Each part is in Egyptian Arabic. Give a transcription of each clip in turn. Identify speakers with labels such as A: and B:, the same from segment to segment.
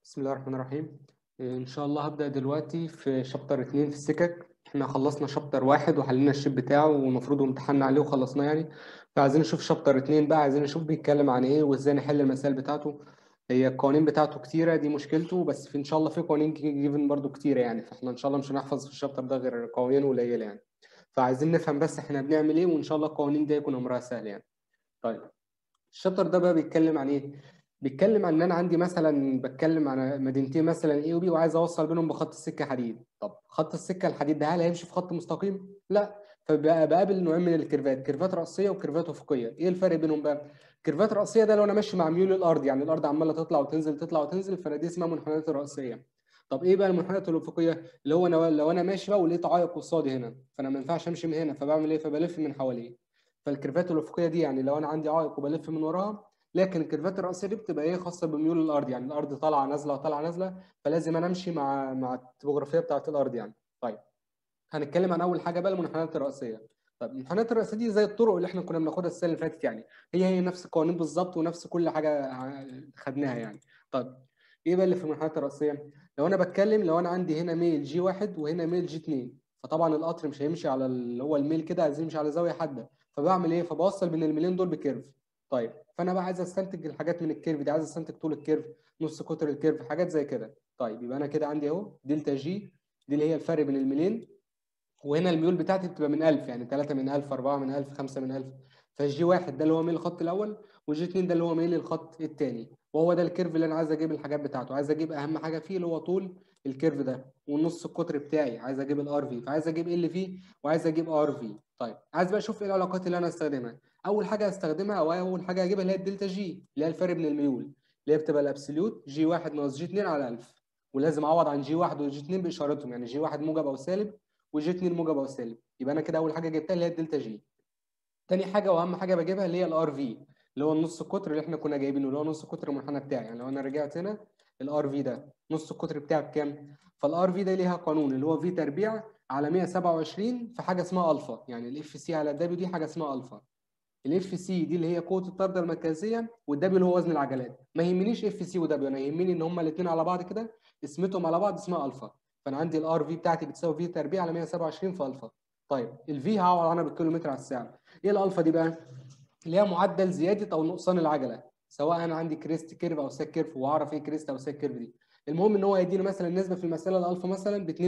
A: بسم الله الرحمن الرحيم ان شاء الله هبدأ دلوقتي في شابتر اتنين في السكك احنا خلصنا شابتر واحد وحلينا الشيت بتاعه والمفروض امتحنا عليه وخلصناه يعني فعايزين نشوف شابتر اتنين بقى عايزين نشوف بيتكلم عن ايه وازاي نحل المسائل بتاعته هي القوانين بتاعته كتيرة دي مشكلته بس في ان شاء الله في قوانين جيفن برضو كتيرة يعني فاحنا ان شاء الله مش هنحفظ في الشابتر ده غير قوانين قليلة يعني فعايزين نفهم بس احنا بنعمل ايه وان شاء الله القوانين دي يكون امرها سهل يعني طيب الشابتر ده بقى بيتكلم عن ايه بيتكلم عن ان انا عندي مثلا بتكلم عن مدينتين مثلا اي وبي وعايز اوصل بينهم بخط السكه حديد طب خط السكه الحديد ده هل هيمشي في خط مستقيم لا فبقابل نوعين من الكيرفات كيرفات راسيه وكيرفات افقيه ايه الفرق بينهم بقى الكيرفات الراسيه ده لو انا ماشي مع ميول الارض يعني الارض عماله تطلع وتنزل تطلع وتنزل فانا دي اسمها منحنيات الراسيه طب ايه بقى المنحنيات الافقيه اللي هو أنا لو انا ماشي بقى ولقيت عائق قصادي هنا فانا ما ينفعش امشي من هنا فبعمل ايه فبلف من حواليه فالكيرفات الافقيه دي يعني لو انا عندي عائق وبلف من وراها لكن الكيرفات الرئيسيه دي بتبقى ايه خاصه بميول الارض يعني الارض طالعه نازله طالعه نازله فلازم انا امشي مع مع التopografيه بتاعه الارض يعني طيب هنتكلم عن اول حاجه بقى المنحنيات الرئيسيه طيب المنحنيات الرئيسيه دي زي الطرق اللي احنا كنا بناخدها السنه اللي فاتت يعني هي هي نفس القوانين بالظبط ونفس كل حاجه خدناها يعني طيب ايه بقى اللي في المنحنيات الرئيسيه لو انا بتكلم لو انا عندي هنا ميل جي واحد وهنا ميل جي 2 فطبعا القطر مش هيمشي على اللي هو الميل كده عايز يمشي على زاويه حاده فبعمل ايه فبوصل بين الميلين دول بكيرف طيب فانا بقى عايز استنتج الحاجات من الكيرف دي عايز استنتج طول الكيرف نص قطر الكيرف حاجات زي كده طيب يبقى انا كده عندي اهو دلتا جي دي اللي هي الفرق بين الميلين وهنا الميول بتاعتي بتبقى من 1000 يعني 3 من 1000 4 من 1000 5 من 1000 فالجي واحد ده اللي هو ميل الخط الاول والجي 2 ده اللي هو ميل الخط الثاني وهو ده الكيرف اللي انا عايز اجيب الحاجات بتاعته عايز اجيب اهم حاجه فيه اللي هو طول الكيرف ده والنص القطر بتاعي عايز اجيب الار في فعايز اجيب ال في وعايز اجيب ار في طيب عايز بقى اشوف ايه العلاقات اللي انا استخدمها اول حاجه هستخدمها او اول حاجه هجيبها اللي هي الدلتا جي اللي هي الفرق بين الميول اللي هي بتبقى الابسوليوت جي 1 ناقص جي 2 على 1000 ولازم اعوض عن جي 1 وجي 2 باشارتهم يعني جي 1 موجب او سالب وجي 2 موجب او سالب يبقى انا كده اول حاجه جبتها اللي هي الدلتا جي تاني حاجه واهم حاجه بجيبها اللي هي الار في اللي هو النص القطر اللي احنا كنا جايبينه اللي هو نص قطر المنحنى بتاعي يعني لو انا رجعت هنا الار في ده نص القطر بتاعه بكام فالار في ده ليها قانون اللي هو في تربيع على 127 في حاجه اسمها الفا يعني الاف سي على الدبليو دي حاجه اسمها الفا الاف سي دي اللي هي قوه الطرد المركزيه والدبليو اللي هو وزن العجلات ما يهمنيش اف سي ودبليو انا يهمني ان هما الاثنين على بعض كده اسمتهم على بعض اسمها الفا فانا عندي الار في بتاعتي بتساوي في تربيع على 127 في الفا طيب الفي هعوض عنها بالكيلومتر على الساعه ايه الالفا دي بقى اللي هي معدل زياده او نقصان العجله سواء انا عندي كريست كيرف او ساك كيرف واعرف ايه كريست او ساك كيرف دي المهم ان هو يديني مثلا النسبه في المساله الالفا مثلا ب 2%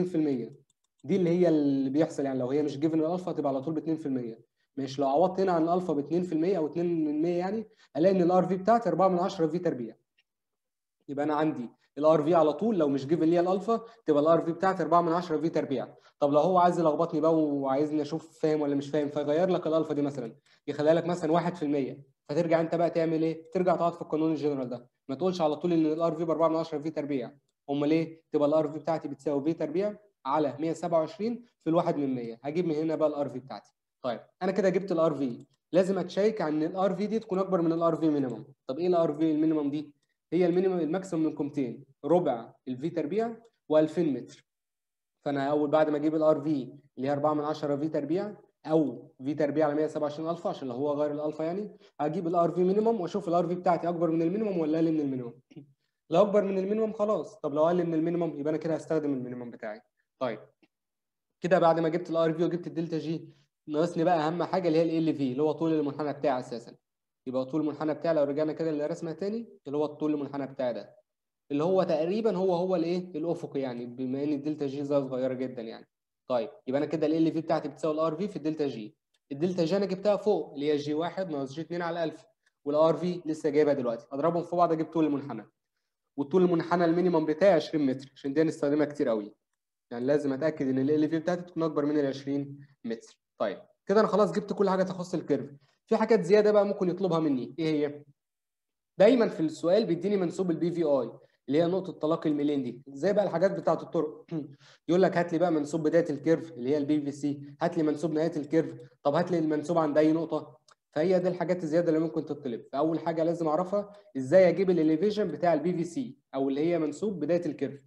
A: دي اللي هي اللي بيحصل يعني لو هي مش جيفن الالفا تبقى على طول ب 2% مش لو عوضت هنا عن الالفا ب 2% او 2% يعني الاقي ان الار في بتاعتي 4 من 10 في تربيع يبقى انا عندي الار في على طول لو مش جيفن ليا الالفا تبقى الار في بتاعتي 4 من 10 في تربيع طب لو هو عايز يلخبطني بقى وعايزني اشوف فاهم ولا مش فاهم فيغير لك الالفا دي مثلا يخليها لك مثلا 1% فترجع انت بقى تعمل ايه ترجع تقعد في القانون الجنرال ده ما تقولش على طول ان الار في ب 4 من 10 في تربيع امال ايه تبقى الار في بتاعتي بتساوي في تربيع على 127 في الواحد من 100 هجيب من هنا بقى الار في بتاعتي طيب انا كده جبت الار في لازم اتشيك عن الار في دي تكون اكبر من الار في مينيمم طب ايه الار في المينيمم دي هي المينيمم الماكسيمم من قيمتين ربع الفي تربيع و2000 متر فانا اول بعد ما اجيب الار في اللي هي 4 من 10 في تربيع او في تربيع على 127 الفا عشان لو هو غير الالفا يعني هجيب الار في مينيمم واشوف الار في بتاعتي اكبر من المينيمم ولا اقل من المينيمم لو اكبر من المينيمم خلاص طب لو اقل من المينيمم يبقى انا كده هستخدم المينيمم بتاعي طيب كده بعد ما جبت الار في وجبت الدلتا جي ناقصني بقى اهم حاجه اللي هي ال في اللي هو طول المنحنى بتاعي اساسا يبقى طول المنحنى بتاعي لو رجعنا كده للرسمه تاني اللي هو الطول المنحنى بتاعي ده اللي هو تقريبا هو هو الايه الافقي يعني بما ان الدلتا جي زي صغيره جدا يعني طيب يبقى انا كده ال في بتاعتي بتساوي الار في في الدلتا جي الدلتا جي انا جبتها فوق اللي هي جي 1 ناقص جي 2 على 1000 والار في لسه جايبها دلوقتي اضربهم في بعض اجيب طول المنحنى والطول المنحنى المينيمم بتاعي 20 متر عشان دي هنستخدمها كتير قوي يعني لازم اتاكد ان ال في بتاعتي تكون اكبر من ال 20 متر طيب كده انا خلاص جبت كل حاجه تخص الكيرف في حاجات زياده بقى ممكن يطلبها مني ايه هي دايما في السؤال بيديني منسوب البي في اي اللي هي نقطه تلاقي الميلين دي زي بقى الحاجات بتاعه الطرق يقول لك هات لي بقى منسوب بدايه الكيرف اللي هي البي في سي هات لي منسوب نهايه الكيرف طب هات لي المنسوب عند اي نقطه فهي دي الحاجات الزياده اللي ممكن تطلب فاول حاجه لازم اعرفها ازاي اجيب الاليفيشن بتاع البي في سي او اللي هي منسوب بدايه الكيرف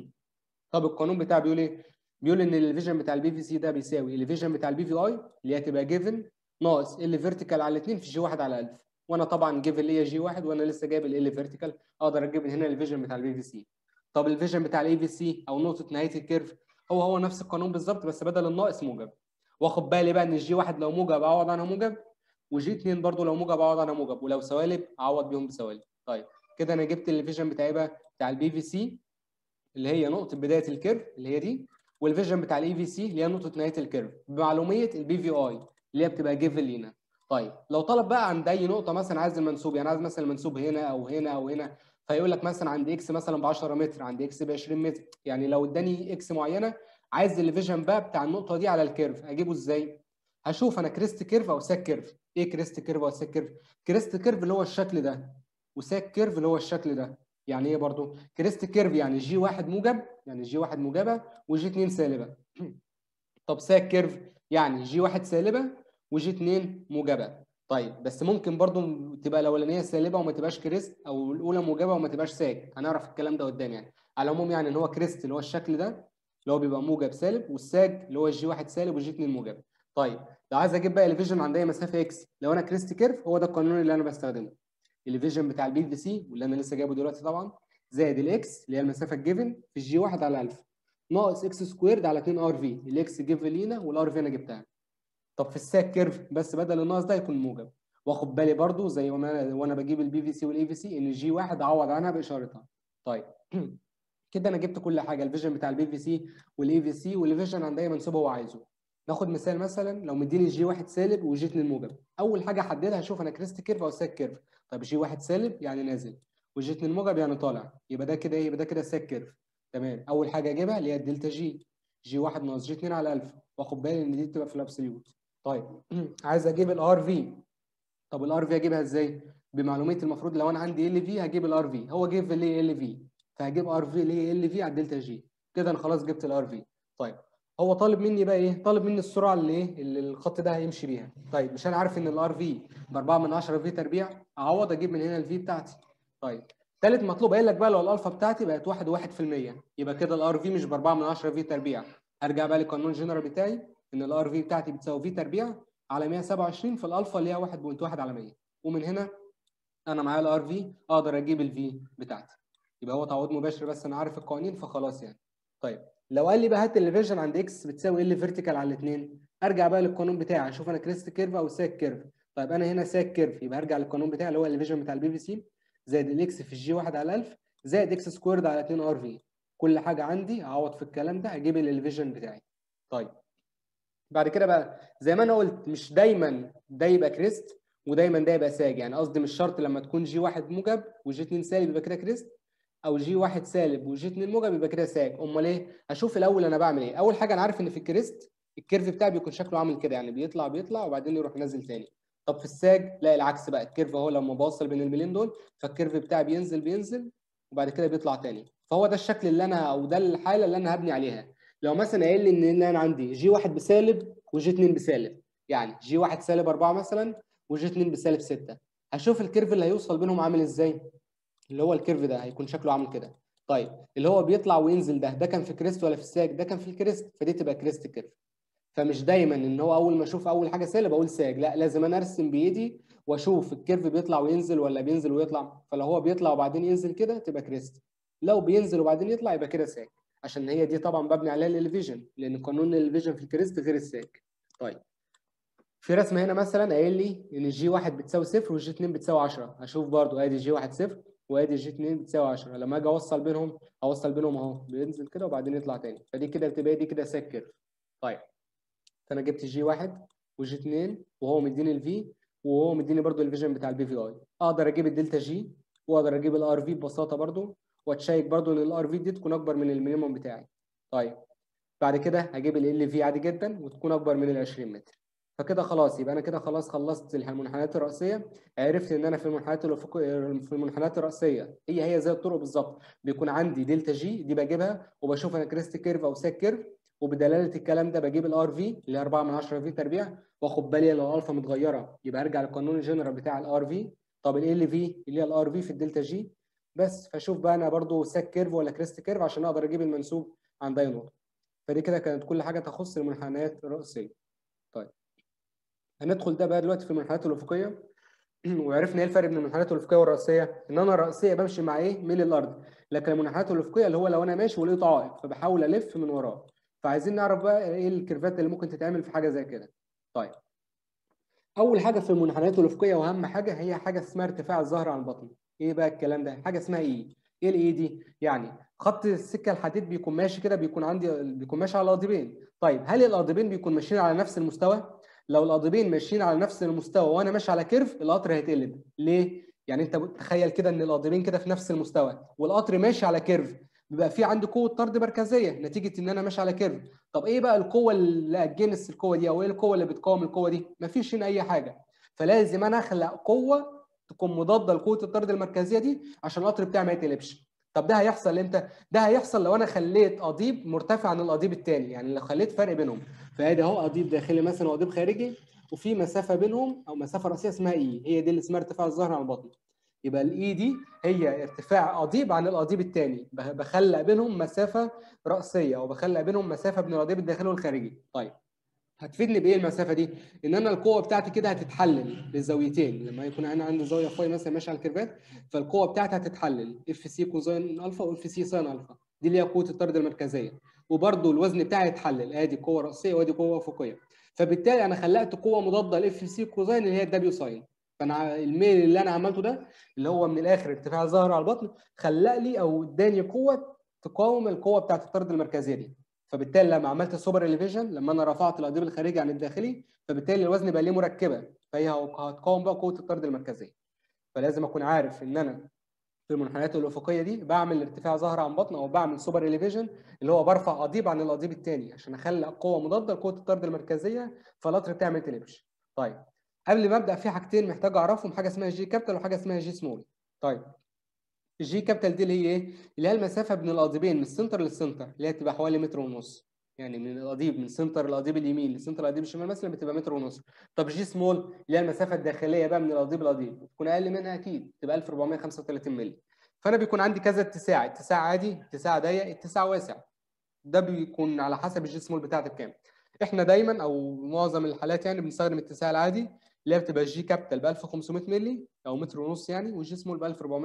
A: طب القانون بتاعه بيقول ايه بيقول ان الاليفيشن بتاع البي في سي ده بيساوي الاليفيشن بتاع البي في اي اللي هي تبقى جيفن ناقص ال فيرتيكال على 2 في جي 1 على 1000 وانا طبعا جيفن ليا جي 1 وانا لسه جايب ال فيرتيكال اقدر اجيب من هنا الفيجن بتاع البي في سي طب الفيجن بتاع الاي في سي او نقطه نهايه الكيرف هو هو نفس القانون بالظبط بس بدل الناقص موجب واخد بالي بقى ان الجي واحد لو موجب اعوض عنها موجب وجي 2 برضو لو موجب اعوض عنها موجب ولو سوالب اعوض بيهم بسوالب طيب كده انا جبت الفيجن بتاعي بقى بتاع البي في سي اللي هي نقطه بدايه الكيرف اللي هي دي والفيجن بتاع الاي في سي اللي هي نقطه نهايه الكيرف بمعلوميه البي في اي اللي هي بتبقى جيفن لينا طيب لو طلب بقى عند اي نقطه مثلا عايز المنسوب يعني عايز مثلا المنسوب هنا او هنا او هنا فيقول لك مثلا عند اكس مثلا ب 10 متر عند اكس ب 20 متر يعني لو اداني اكس معينه عايز الفيجن بقى بتاع النقطه دي على الكيرف اجيبه ازاي هشوف انا كريست كيرف او ساك كيرف ايه كريست كيرف او ساك كيرف كريست كيرف اللي هو الشكل ده وساك كيرف اللي هو الشكل ده يعني ايه برضو كريست كيرف يعني جي واحد موجب يعني جي واحد موجبه وجي 2 سالبه طب ساك كيرف يعني جي واحد سالبه وجي 2 موجبه طيب بس ممكن برضو تبقى الاولانيه سالبه وما تبقاش كريست او الاولى موجبه وما تبقاش ساك هنعرف الكلام ده قدام يعني على العموم يعني ان هو كريست اللي هو الشكل ده اللي هو بيبقى موجب سالب والساج اللي هو الجي واحد سالب والجي 2 موجب طيب لو عايز اجيب بقى الفيجن عند اي مسافه اكس لو انا كريست كيرف هو ده القانون اللي انا بستخدمه الفيجن بتاع البي في سي واللي انا لسه جايبه دلوقتي طبعا زائد الاكس اللي هي المسافه الجيفن في الجي 1 على 1000 ناقص اكس سكويرد على 2 ار في الاكس جيفن لينا والار في انا جبتها طب في الساك كيرف بس بدل الناقص ده يكون موجب واخد بالي برضو زي ما انا وانا بجيب البي في سي والاي في سي ان الجي 1 اعوض عنها باشارتها طيب كده انا جبت كل حاجه الفيجن بتاع البي في سي والاي في سي والفيجن عند اي منسوب هو عايزه ناخد مثال مثلا لو مديني جي 1 سالب وجي 2 موجب اول حاجه احددها اشوف انا كريست كيرف او ساك كيرف طب جي 1 سالب يعني نازل وجي 2 موجب يعني طالع يبقى ده كده ايه يبقى ده كده ساك كيرف تمام اول حاجه اجيبها اللي هي الدلتا جي جي 1 ناقص جي 2 على 1000 واخد بالي ان دي بتبقى في الابسوليوت طيب عايز اجيب الار في طب الار في اجيبها ازاي بمعلوميه المفروض لو انا عندي ال في هجيب الار في هو جيب لي ال في فهجيب ار في ليه ال في على الدلتا جي كده انا خلاص جبت الار في طيب هو طالب مني بقى ايه طالب مني السرعه اللي ايه اللي الخط ده هيمشي بيها طيب مش انا عارف ان الار في ب 4 من 10 في تربيع اعوض اجيب من هنا الفي بتاعتي طيب ثالث مطلوب قايل لك بقى لو الالفا بتاعتي بقت 1 1% يبقى كده الار في مش ب 4 من 10 في تربيع ارجع بقى للقانون الجنرال بتاعي ان الار في بتاعتي بتساوي في تربيع على 127 في الالفا اللي هي 1.1 على 100 ومن هنا انا معايا الار في اقدر اجيب الفي بتاعتي يبقى هو تعويض مباشر بس انا عارف القوانين فخلاص يعني طيب لو قال لي بقى هات الفيرجن عند اكس بتساوي ال فيرتيكال على الاثنين ارجع بقى للقانون بتاعي اشوف انا كريست كيرف او ساك كيرف طيب انا هنا ساك كيرف يبقى ارجع للقانون بتاعي اللي هو الفيجن بتاع البي في سي زائد الاكس في الجي 1 على 1000 زائد اكس سكويرد على 2 ار في كل حاجه عندي اعوض في الكلام ده اجيب الفيجن بتاعي طيب بعد كده بقى زي ما انا قلت مش دايما ده يبقى كريست ودايما ده يبقى ساج يعني قصدي مش شرط لما تكون جي 1 موجب وجي 2 سالب يبقى كده كريست او جي 1 سالب وجي 2 موجب يبقى كده ساج امال ايه اشوف الاول انا بعمل ايه اول حاجه انا عارف ان في الكريست الكيرف بتاعي بيكون شكله عامل كده يعني بيطلع بيطلع وبعدين يروح نازل تاني طب في الساج لا العكس بقى الكيرف اهو لما بوصل بين الميلين دول فالكيرف بتاعي بينزل بينزل وبعد كده بيطلع تاني فهو ده الشكل اللي انا او ده الحاله اللي انا هبني عليها لو مثلا قايل لي ان انا عندي جي 1 بسالب وجي 2 بسالب يعني جي 1 سالب 4 مثلا وجي 2 بسالب 6 هشوف الكيرف اللي هيوصل بينهم عامل ازاي اللي هو الكيرف ده هيكون شكله عامل كده طيب اللي هو بيطلع وينزل ده ده كان في كريست ولا في الساج ده كان في الكريست فدي تبقى كريست كيرف فمش دايما ان هو اول ما اشوف اول حاجه سالب اقول ساج لا لازم انا ارسم بايدي واشوف الكيرف بيطلع وينزل ولا بينزل ويطلع فلو هو بيطلع وبعدين ينزل كده تبقى كريست لو بينزل وبعدين يطلع يبقى كده ساج عشان هي دي طبعا ببني عليها الالفيجن لان قانون الالفيجن في الكريست غير الساج طيب في رسمه هنا مثلا قايل لي ان الجي 1 بتساوي صفر والجي 2 بتساوي 10 هشوف برضو ادي جي 1 صفر وادي جي 2 بتساوي 10 لما اجي اوصل بينهم اوصل بينهم اهو بينزل كده وبعدين يطلع تاني فدي كده بتبقى دي كده ساك كيرف طيب فانا جبت جي 1 وجي 2 وهو مديني الفي وهو مديني برضو الفيجن بتاع البي في اي اقدر اجيب الدلتا جي واقدر اجيب الار في ببساطه برضو واتشيك برضو ان الار في دي تكون اكبر من المينيموم بتاعي طيب بعد كده هجيب ال في عادي جدا وتكون اكبر من ال 20 متر فكده خلاص يبقى انا كده خلاص خلصت المنحنيات الرئيسيه عرفت ان انا في المنحنيات الافقيه في المنحنيات الرئيسيه هي هي زي الطرق بالظبط بيكون عندي دلتا جي دي بجيبها وبشوف انا كريست كيرف او ساك كيرف وبدلاله الكلام ده بجيب الار في اللي هي 4 من 10 في تربيع واخد بالي لو الالفا متغيره يبقى ارجع للقانون الجنرال بتاع الار في طب ال في اللي هي الار في في الدلتا جي بس فاشوف بقى انا برضو ساك كيرف ولا كريست كيرف عشان اقدر اجيب المنسوب عند اي نقطه فدي كده كانت كل حاجه تخص المنحنيات الرئيسيه طيب هندخل ده بقى دلوقتي في المنحنيات الافقيه وعرفنا ايه الفرق بين المنحنيات الافقيه والراسيه ان انا الراسيه بمشي مع ايه ميل الارض لكن المنحنيات الافقيه اللي هو لو انا ماشي ولقيت عائق فبحاول الف من وراه فعايزين نعرف بقى ايه الكيرفات اللي ممكن تتعمل في حاجه زي كده طيب اول حاجه في المنحنيات الافقيه واهم حاجه هي حاجه اسمها ارتفاع الظهر عن البطن ايه بقى الكلام ده حاجه اسمها ايه ايه الاي دي يعني خط السكه الحديد بيكون ماشي كده بيكون عندي بيكون ماشي على قضيبين طيب هل القضيبين بيكون ماشيين على نفس المستوى لو القضيبين ماشيين على نفس المستوى وانا ماشي على كيرف القطر هيتقلب ليه يعني انت تخيل كده ان القضيبين كده في نفس المستوى والقطر ماشي على كيرف بيبقى في عندي قوه طرد مركزيه نتيجه ان انا ماشي على كيرف طب ايه بقى القوه اللي اجنس القوه دي او ايه القوه اللي بتقاوم القوه دي مفيش هنا اي حاجه فلازم انا اخلق قوه تكون مضاده لقوه الطرد المركزيه دي عشان القطر بتاعي ما يتقلبش طب ده هيحصل امتى ده هيحصل لو انا خليت قضيب مرتفع عن القضيب الثاني يعني لو خليت فرق بينهم فادي اهو قضيب داخلي مثلا وقضيب خارجي وفي مسافه بينهم او مسافه راسيه اسمها اي هي دي اللي اسمها ارتفاع الظهر عن البطن يبقى الاي دي هي ارتفاع قضيب عن القضيب الثاني بخلق بينهم مسافه راسيه او بخلق بينهم مسافه بين القضيب الداخلي والخارجي طيب هتفيدني بايه المسافه دي ان انا القوه بتاعتي كده هتتحلل للزاويتين لما يكون انا عندي زاويه فاي مثلا ماشيه على الكيرفات فالقوه بتاعتي هتتحلل اف سي كوزين الفا واف سي ساين الفا دي اللي هي قوه الطرد المركزيه وبرده الوزن بتاعي هيتحلل ادي قوه راسيه وادي قوه افقيه فبالتالي انا خلقت قوه مضاده لاف سي كوزين اللي هي الدبليو ساين فانا الميل اللي انا عملته ده اللي هو من الاخر ارتفاع الظهر على البطن خلق لي او اداني قوه تقاوم القوه بتاعت الطرد المركزيه دي فبالتالي لما عملت السوبر اليفيشن لما انا رفعت القضيب الخارجي عن الداخلي فبالتالي الوزن بقى ليه مركبه فهي هتقاوم بقى قوه الطرد المركزيه فلازم اكون عارف ان انا في المنحنيات الافقيه دي بعمل ارتفاع ظهر عن بطن او بعمل سوبر اليفيشن اللي هو برفع قضيب عن القضيب الثاني عشان اخلق قوه مضاده لقوه الطرد المركزيه فالقطر بتاعي ما يتقلبش طيب قبل ما ابدا في حاجتين محتاج اعرفهم حاجه اسمها جي كابيتال وحاجه اسمها جي سمول طيب الجي كابيتال دي اللي هي ايه اللي هي المسافه بين القضيبين من السنتر للسنتر اللي هي بتبقى حوالي متر ونص يعني من القضيب من سنتر القضيب اليمين لسنتر القضيب الشمال مثلا بتبقى متر ونص طب جي سمول اللي هي المسافه الداخليه بقى من القضيب للقضيب بتكون اقل منها اكيد تبقى 1435 مللي فانا بيكون عندي كذا اتساع اتساع عادي اتساع ضيق اتساع واسع ده بيكون على حسب الجي سمول بتاعتي بكام احنا دايما او معظم الحالات يعني بنستخدم الاتساع العادي اللي هي بتبقى الجي كابيتال ب 1500 مللي او متر ونص يعني والجي سمول ب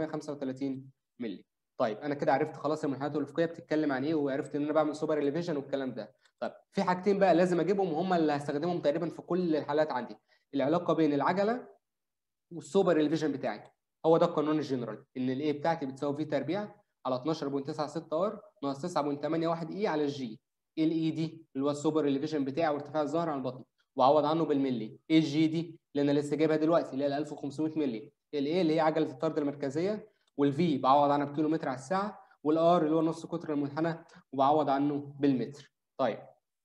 A: 1435 مللي طيب انا كده عرفت خلاص المنحنيات الافقيه بتتكلم عن ايه وعرفت ان انا بعمل سوبر اليفيشن والكلام ده طيب في حاجتين بقى لازم اجيبهم وهم اللي هستخدمهم تقريبا في كل الحالات عندي العلاقه بين العجله والسوبر اليفيشن بتاعي هو ده القانون الجنرال ان الاي بتاعتي بتساوي في تربيع على 12.96 ار ناقص 9.81 اي على الجي ايه الاي دي اللي هو السوبر اليفيشن بتاعي وارتفاع الظهر عن البطن واعوض عنه بالملي ايه الجي دي اللي انا لسه جايبها دلوقتي اللي هي 1500 مللي الايه اللي هي عجله الطرد المركزيه والفي بعوض عنها بكيلومتر على الساعه والار اللي هو نص قطر المنحنى وبعوض عنه بالمتر طيب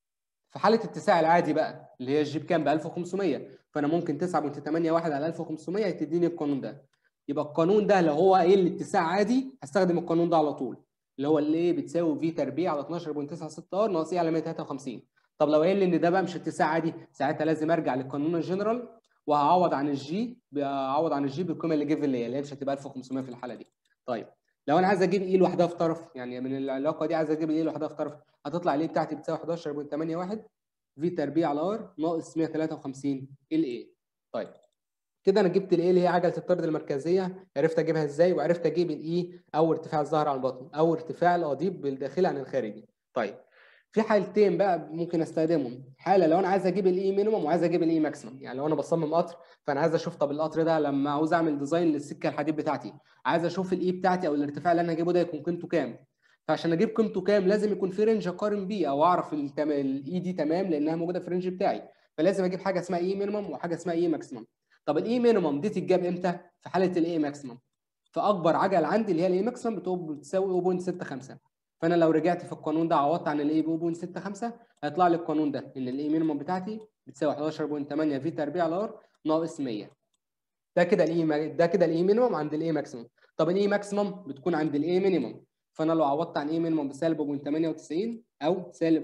A: في حاله اتساع العادي بقى اللي هي الجي بكام ب 1500 فانا ممكن 9.81 على 1500 تديني القانون ده يبقى القانون ده لو هو ايه الاتساع عادي هستخدم القانون ده على طول اللي هو اللي بتساوي في تربيع على 12.96 ار ناقص ايه على 153 طب لو قال لي ان ده بقى مش اتساع عادي ساعتها لازم ارجع للقانون الجنرال وهعوض عن الجي هعوض عن الجي بالقيمه اللي جيف اللي هي اللي هي مش هتبقى 1500 في الحاله دي طيب لو انا عايز اجيب اي لوحدها في طرف يعني من العلاقه دي عايز اجيب اي لوحدها في طرف هتطلع الاي بتاعتي بتساوي 11.81 في تربيع على ار ناقص 153 ال اي طيب كده انا جبت الايه اللي هي عجله الطرد المركزيه عرفت اجيبها ازاي وعرفت اجيب الاي او ارتفاع الظهر عن البطن او ارتفاع القضيب بالداخلي عن الخارجي طيب في حالتين بقى ممكن استخدمهم حاله لو انا عايز اجيب الاي مينيمم وعايز اجيب الاي ماكسيمم يعني لو انا بصمم قطر فانا عايز اشوف طب القطر ده لما عاوز اعمل ديزاين للسكه الحديد بتاعتي عايز اشوف الاي بتاعتي او الارتفاع اللي انا هجيبه ده يكون قيمته كام فعشان اجيب قيمته كام لازم يكون في رينج اقارن بيه او اعرف الاي دي تمام لانها موجوده في الرينج بتاعي فلازم اجيب حاجه اسمها اي مينيمم وحاجه اسمها اي ماكسيمم طب الاي مينيمم دي تتجاب امتى في حاله الاي ماكسيمم فاكبر عجل عندي اللي هي الاي ماكسيمم بتساوي 0.65 فانا لو رجعت في القانون ده عوضت عن الاي ب 0.65 هيطلع لي القانون ده ان الاي مينيمم بتاعتي بتساوي 11.8 في تربيع على ار ناقص 100 ده كده الاي ده كده الاي مينيمم عند الاي ماكسيمم طب الاي ماكسيمم بتكون عند الاي مينيمم فانا لو عوضت عن اي مينيمم بسالب 0.98 او سالب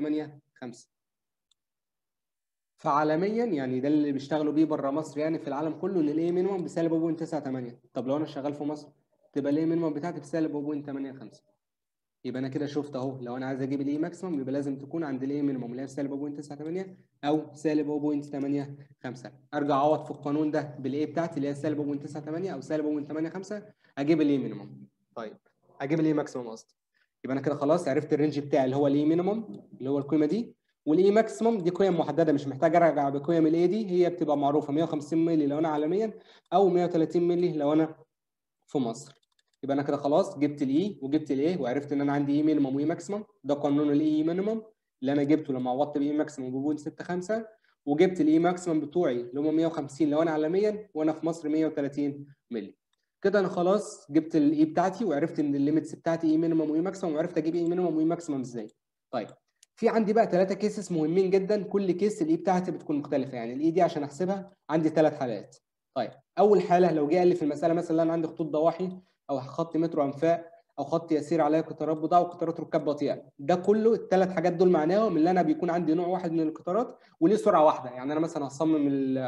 A: 0.85 فعالميا يعني ده اللي بيشتغلوا بيه بره مصر يعني في العالم كله ان الاي مينيمم بسالب 0.98 طب لو انا شغال في مصر تبقى الاي مينيمم بتاعتي بسالب 0.85 يبقى انا كده شفت اهو لو انا عايز اجيب الاي ماكسيمم يبقى لازم تكون عند الاي مينيمم اللي هي سالب 0.98 او سالب 0.85 ارجع اعوض في القانون ده بالاي بتاعتي اللي هي سالب 0.98 او سالب 0.85 اجيب الاي مينيمم طيب اجيب الاي ماكسيمم قصدي يبقى انا كده خلاص عرفت الرينج بتاعي اللي هو الاي مينيمم اللي هو القيمه دي والاي ماكسيمم دي قيم محدده مش محتاج ارجع بقيم الاي دي هي بتبقى معروفه 150 مللي لو انا عالميا او 130 مللي لو انا في مصر يبقى انا كده خلاص جبت الاي وجبت الاي وعرفت ان انا عندي اي مينيمم واي ماكسيمم ده قانون الاي مينيمم اللي انا جبته لما عوضت باي ماكسيمم ب 0.65 وجبت الاي ماكسيمم بتوعي اللي هم 150 لو انا عالميا وانا في مصر 130 مللي كده انا خلاص جبت الاي بتاعتي وعرفت ان الليميتس بتاعتي اي مينيمم واي ماكسيمم وعرفت اجيب اي مينيمم واي ماكسيمم ازاي طيب في عندي بقى ثلاثه كيسز مهمين جدا كل كيس الاي بتاعتي بتكون مختلفه يعني الاي دي عشان احسبها عندي ثلاث حالات طيب اول حاله لو جه قال لي في المساله مثلا انا عندي خطوط ضواحي او خط مترو انفاق او خط يسير عليه قطارات بضاعه وقطارات ركاب بطيئه ده كله الثلاث حاجات دول معناهم ان انا بيكون عندي نوع واحد من القطارات وليه سرعه واحده يعني انا مثلا هصمم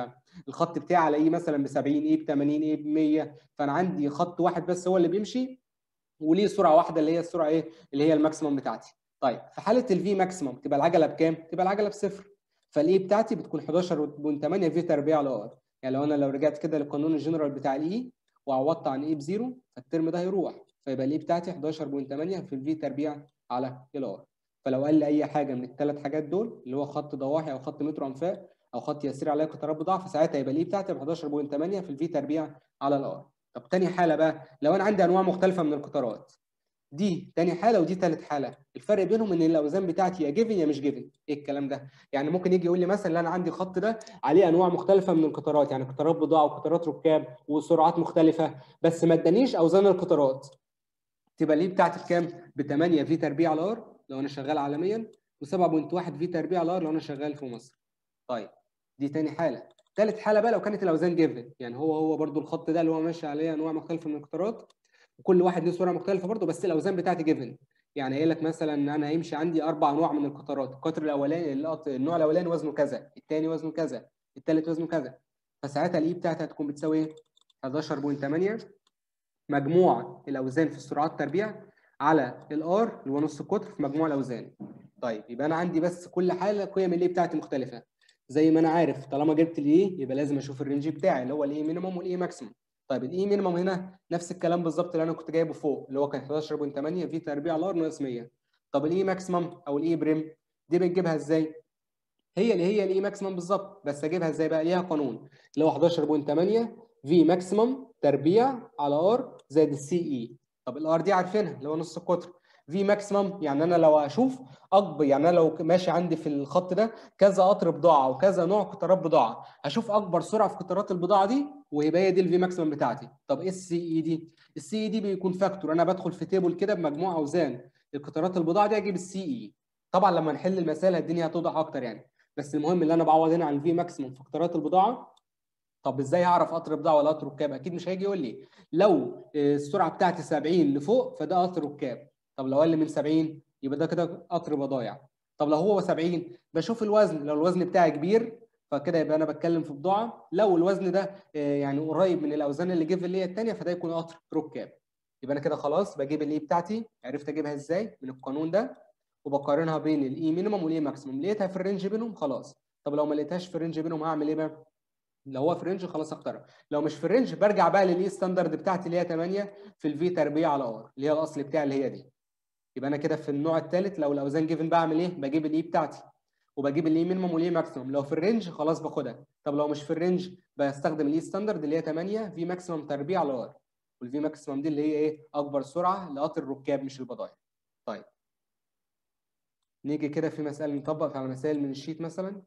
A: الخط بتاعي على ايه مثلا ب 70 ايه ب 80 ايه ب 100 فانا عندي خط واحد بس هو اللي بيمشي وليه سرعه واحده اللي هي السرعه ايه اللي هي الماكسيمم بتاعتي طيب في حاله الفي ماكسيمم تبقى العجله بكام تبقى العجله بصفر فالاي بتاعتي بتكون 11.8 في تربيع على ار يعني لو انا لو رجعت كده للقانون الجنرال بتاع الاي وعوضت عن اي بزيرو فالترم ده هيروح فيبقى الاي بتاعتي 11.8 في الفي تربيع على الار فلو قال لي اي حاجه من الثلاث حاجات دول اللي هو خط ضواحي او خط مترو انفاق او خط يسير عليه قطارات بضاعه فساعتها يبقى الاي بتاعتي ب 11.8 في الفي تربيع على الار طب تاني حاله بقى لو انا عندي انواع مختلفه من القطارات دي تاني حاله ودي تالت حاله الفرق بينهم ان الاوزان بتاعتي يا جيفن يا مش جيفن ايه الكلام ده يعني ممكن يجي يقول لي مثلا انا عندي خط ده عليه انواع مختلفه من القطارات يعني قطارات بضاعه وقطارات ركاب وسرعات مختلفه بس ما ادانيش اوزان القطارات تبقى ليه بتاعتي بكام ب 8 في تربيع على ار لو انا شغال عالميا و7.1 في تربيع على ار لو انا شغال في مصر طيب دي تاني حاله ثالث حاله بقى لو كانت الاوزان جيفن يعني هو هو برده الخط ده اللي هو ماشي عليه انواع مختلفه من القطارات وكل واحد له صوره مختلفه برضه بس الاوزان بتاعتي جيفن يعني قايل لك مثلا ان انا هيمشي عندي اربع انواع من القطارات القطر الاولاني النوع الاولاني وزنه كذا الثاني وزنه كذا الثالث وزنه كذا فساعتها الاي بتاعتي هتكون بتساوي ايه 11.8 مجموع الاوزان في السرعات تربيع على الار اللي هو نص القطر في مجموع الاوزان طيب يبقى انا عندي بس كل حاله قيم الاي بتاعتي مختلفه زي ما انا عارف طالما جبت الاي يبقى لازم اشوف الرينج بتاعي اللي هو الاي مينيمم والاي ماكسيمم طيب الاي مينيمم هنا نفس الكلام بالظبط اللي انا كنت جايبه فوق اللي هو كان 11.8 في تربيع على ار ناقص 100 طب الاي ماكسيمم او الاي بريم دي بنجيبها ازاي؟ هي اللي هي الاي ماكسيمم بالظبط بس اجيبها ازاي بقى؟ ليها قانون اللي هو 11.8 في ماكسيمم تربيع على ار زائد السي اي طب الار دي عارفينها اللي هو نص القطر في ماكسيمم يعني انا لو اشوف اكبر يعني انا لو ماشي عندي في الخط ده كذا قطر بضاعه وكذا نوع قطارات بضاعه هشوف اكبر سرعه في قطارات البضاعه دي ويبقى هي دي الفي ماكسيمم بتاعتي طب ايه السي اي دي السي اي دي بيكون فاكتور انا بدخل في تيبل كده بمجموع اوزان القطارات البضاعه دي اجيب السي اي طبعا لما نحل المسائل الدنيا هتوضح اكتر يعني بس المهم اللي انا بعوض هنا عن الفي ماكسيمم في قطارات البضاعه طب ازاي هعرف قطر بضاعه ولا قطر ركاب اكيد مش هيجي يقول لي لو السرعه بتاعتي 70 لفوق فده قطر ركاب طب لو اقل من 70 يبقى ده كده قطر بضايع طب لو هو 70 بشوف الوزن لو الوزن بتاعي كبير فكده يبقى انا بتكلم في بضاعه لو الوزن ده يعني قريب من الاوزان اللي جيف اللي هي الثانيه فده يكون قطر ركاب يبقى انا كده خلاص بجيب الاي بتاعتي عرفت اجيبها ازاي من القانون ده وبقارنها بين الاي مينيمم والاي ماكسيمم لقيتها في الرينج بينهم خلاص طب لو ما لقيتهاش في الرينج بينهم هعمل ايه بقى لو هو في الرينج خلاص اختارها لو مش في الرينج برجع بقى للاي ستاندرد بتاعتي اللي هي 8 في الفي تربيع على ار اللي هي الاصل بتاعي اللي هي دي يبقى انا كده في النوع الثالث لو الاوزان جيفن بعمل ايه بجيب الاي بتاعتي وبجيب الاي مينيمم والاي ماكسيمم لو في الرينج خلاص باخدها طب لو مش في الرينج بستخدم الاي ستاندرد اللي هي 8 في ماكسيمم تربيع على ار والفي ماكسيمم دي اللي هي ايه اكبر سرعه لقطر الركاب مش البضائع طيب نيجي كده في مساله نطبق على مسائل من الشيت مثلا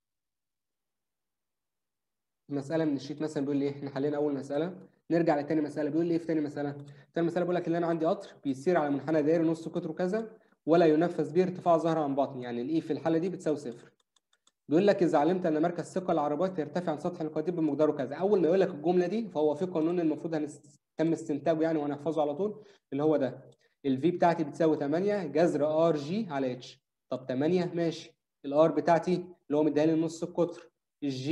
A: مساله من الشيت مثلا بيقول لي ايه احنا حلينا اول مساله نرجع لتاني مساله بيقول لي ايه في تاني مساله تاني مساله بيقول لك ان انا عندي قطر بيسير على منحنى دائري نص قطره كذا ولا ينفذ به ارتفاع ظهر عن بطن يعني الاي في الحاله دي بتساوي صفر بيقول لك اذا علمت ان مركز ثقل العربات يرتفع عن سطح القضيب بمقداره كذا اول ما يقول لك الجمله دي فهو في قانون المفروض هنتم استنتاجه يعني وهنحفظه على طول اللي هو ده الفي بتاعتي بتساوي 8 جذر ار جي على اتش طب 8 ماشي الار بتاعتي اللي هو مديها لي نص القطر الجي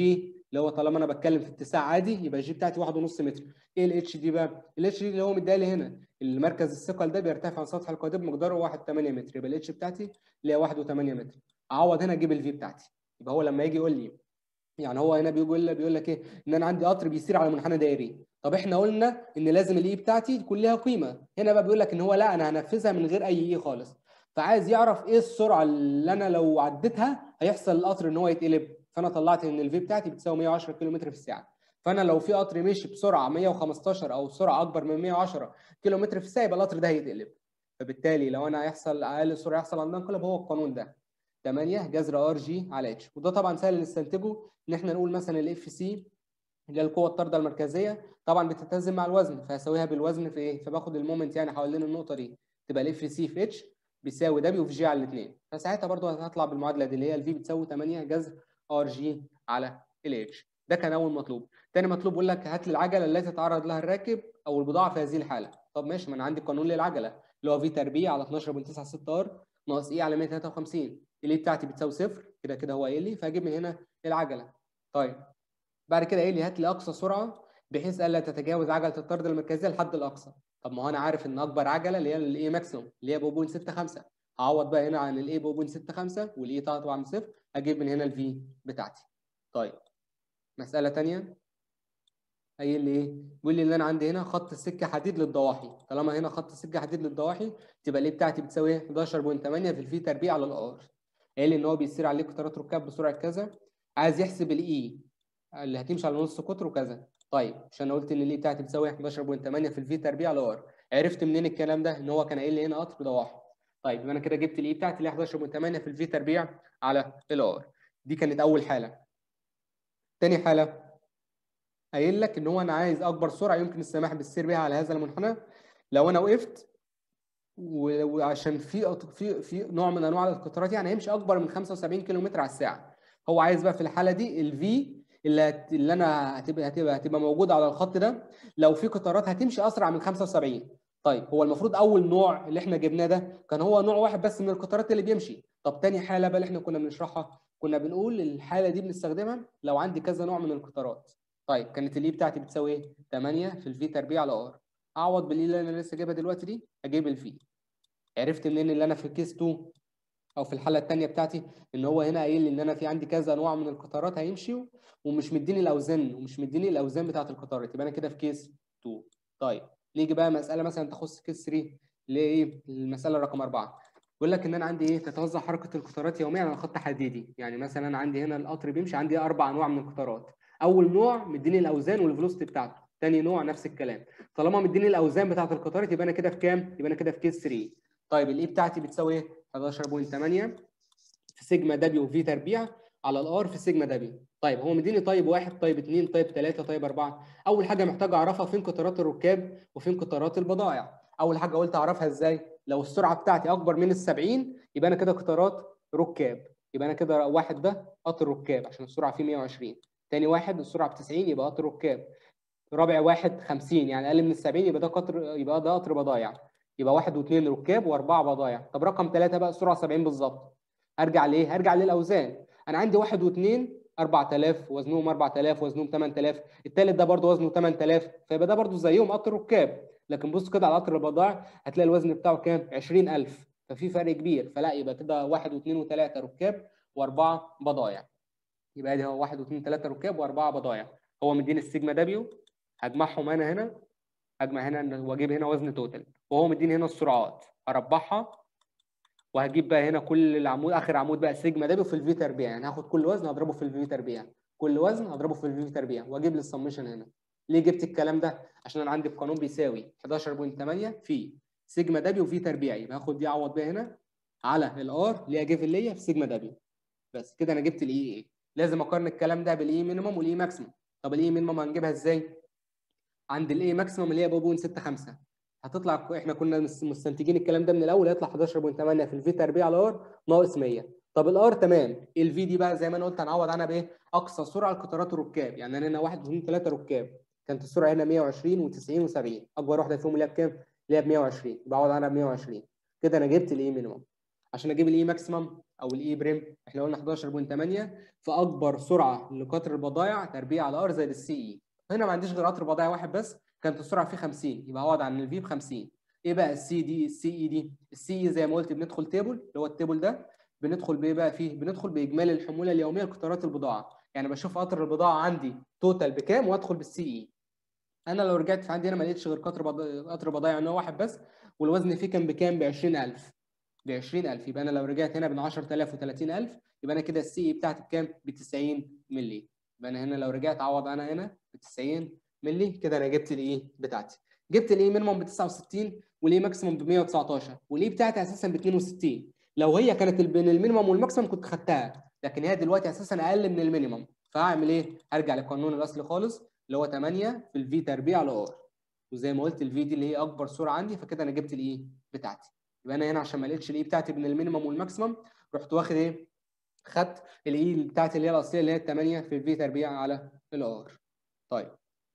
A: اللي هو طالما انا بتكلم في اتساع عادي يبقى الجي بتاعتي 1.5 متر ايه الاتش دي بقى الاتش دي اللي هو مديها لي هنا المركز الثقل ده بيرتفع عن سطح القضيب مقداره 1.8 متر يبقى الاتش بتاعتي اللي هي 1.8 متر اعوض هنا اجيب الفي بتاعتي يبقى هو لما يجي يقول لي يعني هو هنا بيقول لك بيقول لك ايه ان انا عندي قطر بيسير على منحنى دائري طب احنا قلنا ان لازم الاي بتاعتي تكون ليها قيمه هنا بقى بيقول لك ان هو لا انا هنفذها من غير اي اي خالص فعايز يعرف ايه السرعه اللي انا لو عديتها هيحصل القطر ان هو يتقلب فانا طلعت ان الفي بتاعتي بتساوي 110 كيلو في الساعه فانا لو في قطر مشي بسرعه 115 او سرعه اكبر من 110 كيلو في الساعه يبقى القطر ده هيتقلب فبالتالي لو انا هيحصل اقل سرعه يحصل عندنا انقلاب هو القانون ده 8 جذر ار جي على اتش وده طبعا سهل نستنتجه ان احنا نقول مثلا الاف سي اللي هي القوه الطارده المركزيه طبعا بتتزن مع الوزن فهساويها بالوزن في ايه فباخد المومنت يعني حوالين النقطه دي تبقى الاف سي في اتش بيساوي دبليو في جي على الاثنين فساعتها برضو هتطلع بالمعادله دي اللي هي الفي بتساوي 8 جذر ار جي على الاتش ده كان اول مطلوب تاني مطلوب بيقول لك هات لي العجله التي تتعرض لها الراكب او البضاعه في هذه الحاله طب ماشي ما انا عندي قانون للعجله اللي هو في تربيع على 12.96 ار ناقص اي على 153 الاي بتاعتي بتساوي صفر كده كده هو قايل لي فهجيب من هنا العجله طيب بعد كده قايل لي هات لي اقصى سرعه بحيث الا تتجاوز عجله الطرد المركزيه الحد الاقصى طب ما هو انا عارف ان اكبر عجله اللي هي الاي ماكسيموم اللي هي ب 0.65 هعوض بقى هنا عن الاي ب 0.65 والاي طبعا بصفر اجيب من هنا الفي بتاعتي طيب مساله ثانيه قايل لي ايه؟ بيقول لي ان انا عندي هنا خط السكه حديد للضواحي، طالما هنا خط السكه حديد للضواحي تبقى الايه بتاعتي بتساوي ايه؟ 11.8 في الفي تربيع على الار. قايل لي ان هو بيسير عليه قطارات ركاب بسرعه كذا، عايز يحسب الاي اللي هتمشي على نص قطر وكذا. طيب عشان انا قلت ان الاي بتاعتي بتساوي 11.8 في الفي تربيع على الار، عرفت منين الكلام ده؟ ان هو كان قايل لي هنا قطر ضواحي. طيب يبقى انا كده جبت الاي بتاعتي اللي هي 11.8 في الفي تربيع على الار. دي كانت اول حاله. تاني حاله قايل لك ان هو انا عايز اكبر سرعه يمكن السماح بالسير بها على هذا المنحنى لو انا وقفت وعشان في في في نوع من انواع القطارات يعني هيمشي اكبر من 75 كيلو متر على الساعه هو عايز بقى في الحاله دي الفي اللي اللي انا هتبقى هتبقى هتبقى موجوده على الخط ده لو في قطارات هتمشي اسرع من 75 طيب هو المفروض اول نوع اللي احنا جبناه ده كان هو نوع واحد بس من القطارات اللي بيمشي طب تاني حاله بقى اللي احنا كنا بنشرحها كنا بنقول الحاله دي بنستخدمها لو عندي كذا نوع من القطارات طيب كانت الاي بتاعتي بتساوي ايه 8 في الفي تربيع على ار اعوض بالاي اللي انا لسه جايبها دلوقتي دي اجيب الفي عرفت منين اللي انا في كيس 2 او في الحاله الثانيه بتاعتي ان هو هنا قايل لي ان انا في عندي كذا نوع من القطارات هيمشوا ومش مديني الاوزان ومش مديني الاوزان بتاعه القطارات يبقى انا كده في كيس 2 طيب نيجي بقى مساله مثلا تخص كيس 3 اللي هي ايه المساله رقم 4 بيقول لك ان انا عندي ايه تتوزع حركه القطارات يوميا على خط حديدي يعني مثلا انا عندي هنا القطر بيمشي عندي اربع انواع من القطارات اول نوع مديني الاوزان والفلوسيتي بتاعته ثاني نوع نفس الكلام طالما مديني الاوزان بتاعه القطارات يبقى انا كده في كام يبقى انا كده في كيس 3 طيب الاي بتاعتي بتساوي ايه 11.8 في سيجما دبليو في تربيع على الار في سيجما دبليو طيب هو مديني طيب واحد طيب اثنين طيب ثلاثه طيب اربعه اول حاجه محتاج اعرفها فين قطارات الركاب وفين قطارات البضائع اول حاجه قلت اعرفها ازاي لو السرعه بتاعتي اكبر من ال 70 يبقى انا كده قطارات ركاب يبقى انا كده واحد ده قطر ركاب عشان السرعه فيه 120 تاني واحد السرعه ب 90 يبقى قطر ركاب رابع واحد 50 يعني اقل من ال 70 يبقى ده قطر يبقى ده قطر بضايع يبقى واحد واثنين ركاب واربعه بضايع طب رقم ثلاثه بقى السرعه 70 بالظبط ارجع لايه؟ هرجع للاوزان انا عندي واحد واثنين 4000 وزنهم 4000 وزنهم 8000 الثالث ده برضه وزنه 8000 فيبقى ده برضه زيهم قطر ركاب لكن بص كده على قطر البضائع هتلاقي الوزن بتاعه كام 20000 ففي فرق كبير فلا يبقى كده واحد واثنين وثلاثه ركاب واربعه بضايع يبقى دي هو واحد واثنين ثلاثه ركاب واربعه بضايع هو مديني السيجما دبليو هجمعهم انا هنا هجمع هنا واجيب هنا وزن توتال وهو مديني هنا السرعات هربعها وهجيب بقى هنا كل العمود اخر عمود بقى سيجما دبليو في الفي تربيع يعني هاخد كل وزن هضربه في الفي تربيع كل وزن هضربه في الفي تربيع واجيب لي السمشن هنا ليه جبت الكلام ده عشان انا عندي القانون بيساوي 11.8 في سيجما دبليو في تربيع يبقى هاخد دي اعوض بيها هنا على الار اللي هي جيف اللي هي في سيجما دبليو بس كده انا جبت الاي اي لازم اقارن الكلام ده بالاي مينيمم والاي ماكسيمم طب الاي مينيمم هنجيبها ازاي عند الاي ماكسيمم اللي هي ب 0.65 هتطلع احنا كنا مستنتجين الكلام ده من الاول هيطلع 11.8 في الفي تربيع على ار ناقص 100 طب الار تمام الفي دي بقى زي ما انا قلت هنعوض عنها بايه اقصى سرعه لقطارات الركاب يعني انا هنا 1 2 3 ركاب كانت السرعه هنا 120 و90 و70 اكبر واحده فيهم اللي هي بكام اللي هي ب 120 بعوض عنها ب 120 كده انا جبت الاي مينيمم عشان اجيب الاي ماكسيمم او الاي بريم احنا قلنا 11.8 فاكبر سرعه لقطر البضائع تربيع على ار زائد السي اي هنا ما عنديش غير قطر بضائع واحد بس كانت السرعه فيه 50 يبقى هقعد عن الفي ب 50 ايه بقى السي دي السي اي دي السي اي زي ما قلت بندخل تيبل اللي هو التيبل ده بندخل بايه بقى فيه بندخل باجمالي الحموله اليوميه لقطارات البضاعه يعني بشوف قطر البضاعه عندي توتال بكام وادخل بالسي اي انا لو رجعت في عندي هنا ما لقيتش غير قطر بض... قطر بضايع نوع واحد بس والوزن فيه كان بكام ب 20000 ب 20000 يبقى انا لو رجعت هنا ب 10000 و30000 يبقى انا كده السي اي بتاعتي بكام ب 90 مللي يبقى انا هنا لو رجعت اعوض انا هنا ب 90 مللي كده انا جبت الايه بتاعتي جبت الاي مينيموم ب 69 والاي ماكسيموم ب 119 والاي بتاعتي اساسا ب 62 لو هي كانت بين المينيموم والماكسيموم كنت خدتها لكن هي دلوقتي اساسا اقل من المينيموم فهعمل ايه؟ هرجع للقانون الاصلي خالص اللي هو 8 في الفي تربيع على ار وزي ما قلت الفي دي اللي هي اكبر سرعه عندي فكده انا جبت الايه بتاعتي يبقى انا هنا عشان ما لقيتش الاي بتاعتي بين المينيموم والماكسيمم رحت واخد ايه؟ خدت الاي بتاعتي اللي هي الاصليه اللي هي 8 في الفي تربيع على الار طيب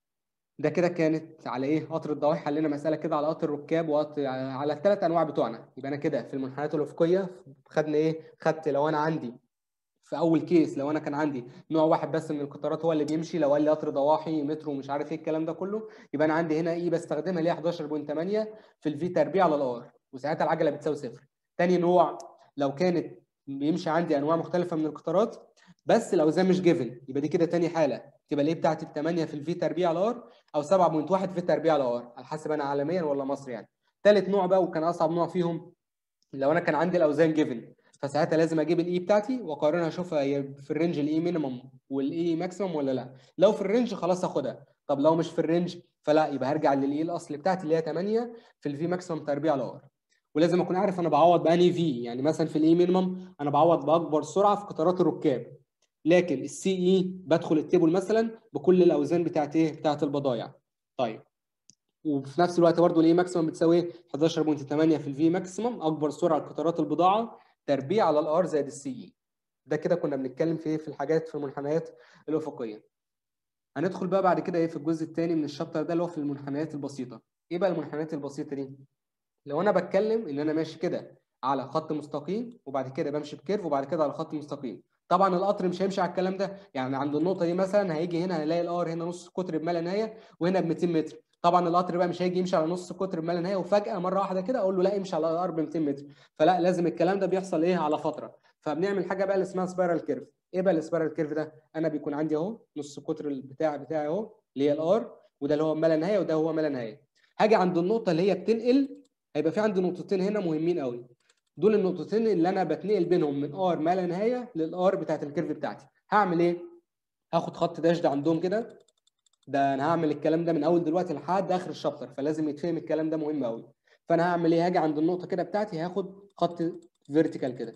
A: ده كده كانت على ايه قطر الضواحي حلينا مساله كده على قطر الركاب وقطر على الثلاث انواع بتوعنا يبقى انا كده في المنحنيات الافقيه خدنا ايه خدت لو انا عندي في اول كيس لو انا كان عندي نوع واحد بس من القطارات هو اللي بيمشي لو قال لي قطر ضواحي مترو مش عارف ايه الكلام ده كله يبقى انا عندي هنا ايه بستخدمها اللي هي 11.8 في الفي تربيع على الار وساعتها العجله بتساوي صفر تاني نوع لو كانت بيمشي عندي انواع مختلفه من القطارات بس الاوزان مش جيفن يبقى دي كده تاني حاله تبقى الايه بتاعتي ب 8 في الفي تربيع على ار او 7.1 في التربيع على ار على حسب انا عالميا ولا مصر يعني ثالث نوع بقى وكان اصعب نوع فيهم لو انا كان عندي الاوزان جيفن فساعتها لازم اجيب الاي بتاعتي واقارنها اشوفها هي في الرينج الاي مينيمم والاي ماكسيمم ولا لا لو في الرينج خلاص اخدها طب لو مش في الرينج فلا يبقى هرجع للاي الاصلي بتاعتي اللي هي 8 في الفي ماكسيمم تربيع على ار ولازم اكون عارف انا بعوض باني في يعني مثلا في الاي مينيمم انا بعوض باكبر سرعه في قطارات الركاب لكن السي اي بدخل التيبل مثلا بكل الاوزان بتاعت ايه بتاعت البضائع طيب وفي نفس الوقت برضه الاي ماكسيمم بتساوي 11.8 في الفي ماكسيمم اكبر سرعه لقطارات البضاعه تربيع على الار زائد السي اي ده كده كنا بنتكلم في ايه في الحاجات في المنحنيات الافقيه هندخل بقى بعد كده ايه في الجزء الثاني من الشابتر ده اللي هو في المنحنيات البسيطه ايه بقى المنحنيات البسيطه دي لو انا بتكلم ان انا ماشي كده على خط مستقيم وبعد كده بمشي بكيرف وبعد كده على خط مستقيم طبعا القطر مش هيمشي على الكلام ده يعني عند النقطه دي مثلا هيجي هنا هيلاقي الار هنا نص قطر بما لا نهايه وهنا ب 200 متر طبعا القطر بقى مش هيجي يمشي على نص قطر بما لا نهايه وفجاه مره واحده كده اقول له لا امشي على الار ب 200 متر فلا لازم الكلام ده بيحصل ايه على فتره فبنعمل حاجه بقى اللي اسمها سبايرال كيرف ايه بقى السبايرال كيرف ده انا بيكون عندي اهو نص قطر البتاع بتاعي اهو اللي هي الار وده اللي هو ما لا نهايه وده هو ما لا نهايه هاجي عند النقطه اللي هي بتنقل هيبقى في عندي نقطتين هنا مهمين قوي دول النقطتين اللي انا بتنقل بينهم من ار ما لا نهايه للار بتاعت الكيرف بتاعتي هعمل ايه هاخد خط داش ده عندهم كده ده انا هعمل الكلام ده من اول دلوقتي لحد اخر الشابتر فلازم يتفهم الكلام ده مهم قوي فانا هعمل ايه هاجي عند النقطه كده بتاعتي هاخد خط فيرتيكال كده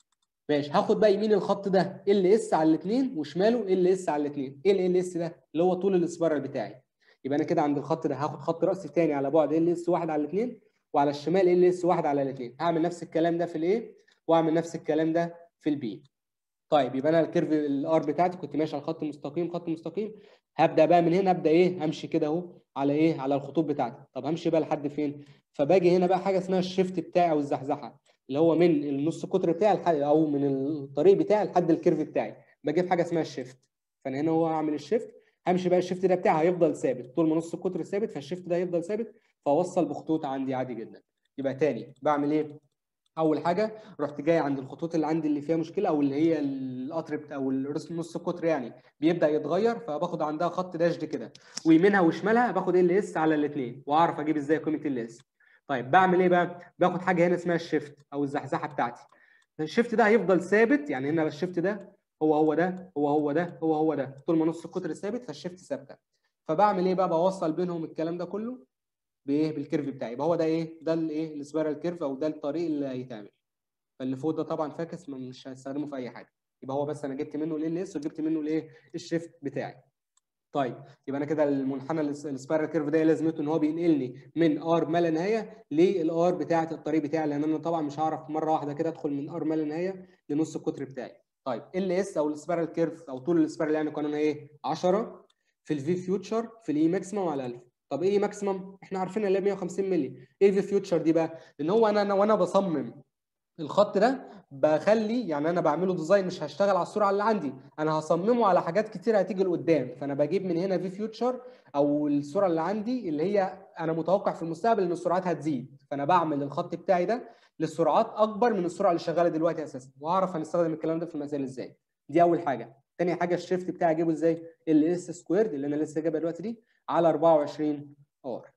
A: ماشي هاخد بقى يمين الخط ده ال اس على الاثنين وشماله ال اس على الاثنين ايه ال اس ده اللي هو طول الاسبرال بتاعي يبقى انا كده عند الخط ده هاخد خط راسي تاني على بعد ال اس واحد على الاثنين وعلى الشمال ال اس واحد على الاثنين هعمل نفس الكلام ده في الايه واعمل نفس الكلام ده في البي طيب يبقى انا الكيرف الار بتاعتي كنت ماشي على خط مستقيم خط مستقيم هبدا بقى من هنا ابدا ايه همشي كده اهو على ايه على الخطوط بتاعتي طب همشي بقى لحد فين فباجي هنا بقى حاجه اسمها الشيفت بتاعي او الزحزحه اللي هو من النص قطر بتاعي لحد او من الطريق بتاعي لحد الكيرف بتاعي بجيب حاجه اسمها الشيفت فانا هنا هو هعمل الشيفت همشي بقى الشيفت ده بتاعي هيفضل ثابت طول ما نص القطر ثابت فالشيفت ده هيفضل ثابت فاوصل بخطوط عندي عادي جدا يبقى تاني بعمل ايه اول حاجه رحت جاي عند الخطوط اللي عندي اللي فيها مشكله او اللي هي القطر بتاع او نص القطر يعني بيبدا يتغير فباخد عندها خط داشد كده ويمينها وشمالها باخد ال اس على الاثنين واعرف اجيب ازاي قيمه ال اس طيب بعمل ايه بقى باخد حاجه هنا اسمها الشيفت او الزحزحه بتاعتي الشيفت ده هيفضل ثابت يعني هنا الشيفت ده هو هو ده هو هو ده هو هو ده طول ما نص القطر ثابت فالشيفت ثابته فبعمل ايه بقى بوصل بينهم الكلام ده كله بايه بالكيرف بتاعي يبقى هو ده ايه ده الايه السبايرال كيرف او ده الطريق اللي هيتعمل فاللي فوق ده طبعا فاكس مش هستخدمه في اي حاجه يبقى هو بس انا جبت منه ال اس وجبت منه الايه الشيفت بتاعي طيب يبقى انا كده المنحنى السبايرال كيرف ده لازمته ان هو بينقلني من ار ما لا نهايه للار بتاعه الطريق بتاعي لان انا طبعا مش هعرف مره واحده كده ادخل من ار ما لا نهايه لنص القطر بتاعي طيب ال اس او السبايرال كيرف او طول السبايرال يعني قانونها ايه 10 في الفي فيوتشر في الاي ماكسيمم على 1000 طب ايه ماكسيمم احنا عارفين اللي هي 150 مللي ايه في فيوتشر دي بقى ان هو انا, أنا وانا بصمم الخط ده بخلي يعني انا بعمله ديزاين مش هشتغل على السرعه اللي عندي انا هصممه على حاجات كتير هتيجي لقدام فانا بجيب من هنا في فيوتشر او السرعه اللي عندي اللي هي انا متوقع في المستقبل ان السرعات هتزيد فانا بعمل الخط بتاعي ده للسرعات اكبر من السرعه اللي شغاله دلوقتي اساسا وهعرف هنستخدم الكلام ده في المسائل ازاي دي اول حاجه تاني حاجه الشيفت بتاعي اجيبه ازاي ال اس سكويرد اللي انا لسه جايبها دلوقتي دي على 24 ار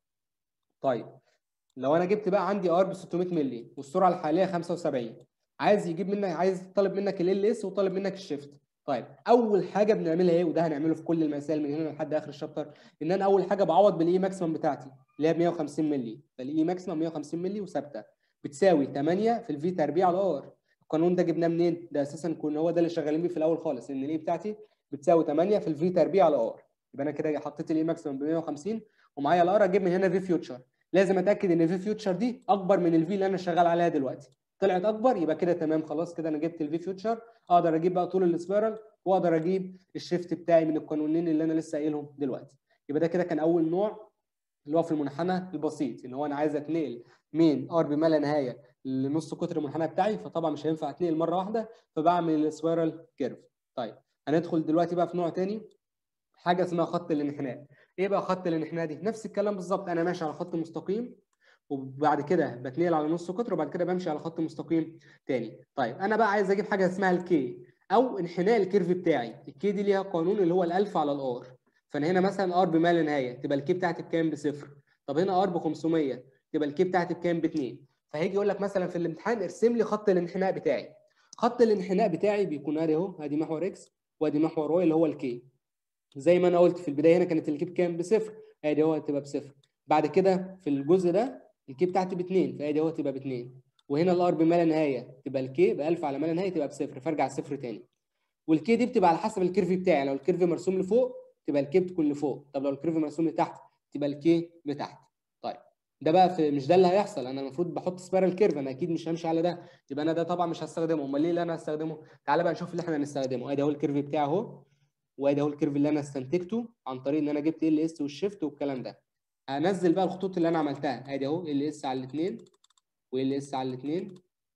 A: طيب لو انا جبت بقى عندي ار ب 600 مللي والسرعه الحاليه 75 عايز يجيب منك عايز طالب منك ال اس وطالب منك الشيفت طيب اول حاجه بنعملها ايه وده هنعمله في كل المسائل من هنا لحد اخر الشابتر ان انا اول حاجه بعوض بالاي ماكسيمم بتاعتي اللي هي ب 150 مللي فالاي ماكسيمم 150 مللي وثابته بتساوي 8 في الفي تربيع على ار القانون ده جبناه منين ده اساسا كنا هو ده اللي شغالين بيه في الاول خالص ان الاي بتاعتي بتساوي 8 في الفي تربيع على ار يبقى انا كده حطيت الاي ماكسيمم ب 150 ومعايا الار اجيب من هنا في فيوتشر لازم اتاكد ان في فيوتشر دي اكبر من الفي اللي انا شغال عليها دلوقتي طلعت اكبر يبقى كده تمام خلاص كده انا جبت الفي فيوتشر اقدر اجيب بقى طول السبيرال واقدر اجيب الشيفت بتاعي من القانونين اللي انا لسه قايلهم دلوقتي يبقى ده كده كان اول نوع اللي هو في المنحنى البسيط ان هو انا عايز اتنقل من ار بما لا نهايه لنص قطر المنحنى بتاعي فطبعا مش هينفع اتنقل مره واحده فبعمل السبيرال كيرف طيب هندخل دلوقتي بقى في نوع تاني حاجه اسمها خط الانحناء ايه بقى خط الانحناء دي نفس الكلام بالظبط انا ماشي على خط مستقيم وبعد كده بتنقل على نص قطر وبعد كده بمشي على خط مستقيم تاني طيب انا بقى عايز اجيب حاجه اسمها الكي او انحناء الكيرف بتاعي الكي دي ليها قانون اللي هو الالف على الار فانا هنا مثلا ار بما لا نهايه تبقى الكي بتاعتي بكام بصفر طب هنا ار ب 500 تبقى الكي بتاعتي بكام ب 2 فهيجي يقول لك مثلا في الامتحان ارسم لي خط الانحناء بتاعي خط الانحناء بتاعي بيكون ادي اهو ادي محور اكس وادي محور واي اللي هو الكي زي ما انا قلت في البدايه هنا كانت الكي بكام بصفر ادي اهو هتبقى بصفر بعد كده في الجزء ده الكي بتاعتي باثنين فادي اهو تبقى باثنين وهنا الار بما لا نهايه تبقى الكي ب 1000 على ما لا نهايه تبقى بصفر فارجع صفر تاني والكي دي بتبقى على حسب الكيرف بتاعي لو الكيرف مرسوم لفوق تبقى الكي بتكون لفوق طب لو الكيرف مرسوم لتحت تبقى الكي لتحت طيب ده بقى في مش ده اللي هيحصل انا المفروض بحط سبايرال كيرف انا اكيد مش همشي على ده يبقى انا ده طبعا مش هستخدمه امال ليه اللي انا هستخدمه تعالى بقى نشوف اللي احنا هنستخدمه ادي اهو الكيرف بتاعي اهو وادي اهو الكيرف اللي انا استنتجته عن طريق ان انا جبت ال اس والشيفت والكلام ده هنزل بقى الخطوط اللي انا عملتها ادي اهو ال اس على الاثنين وال اس على الاثنين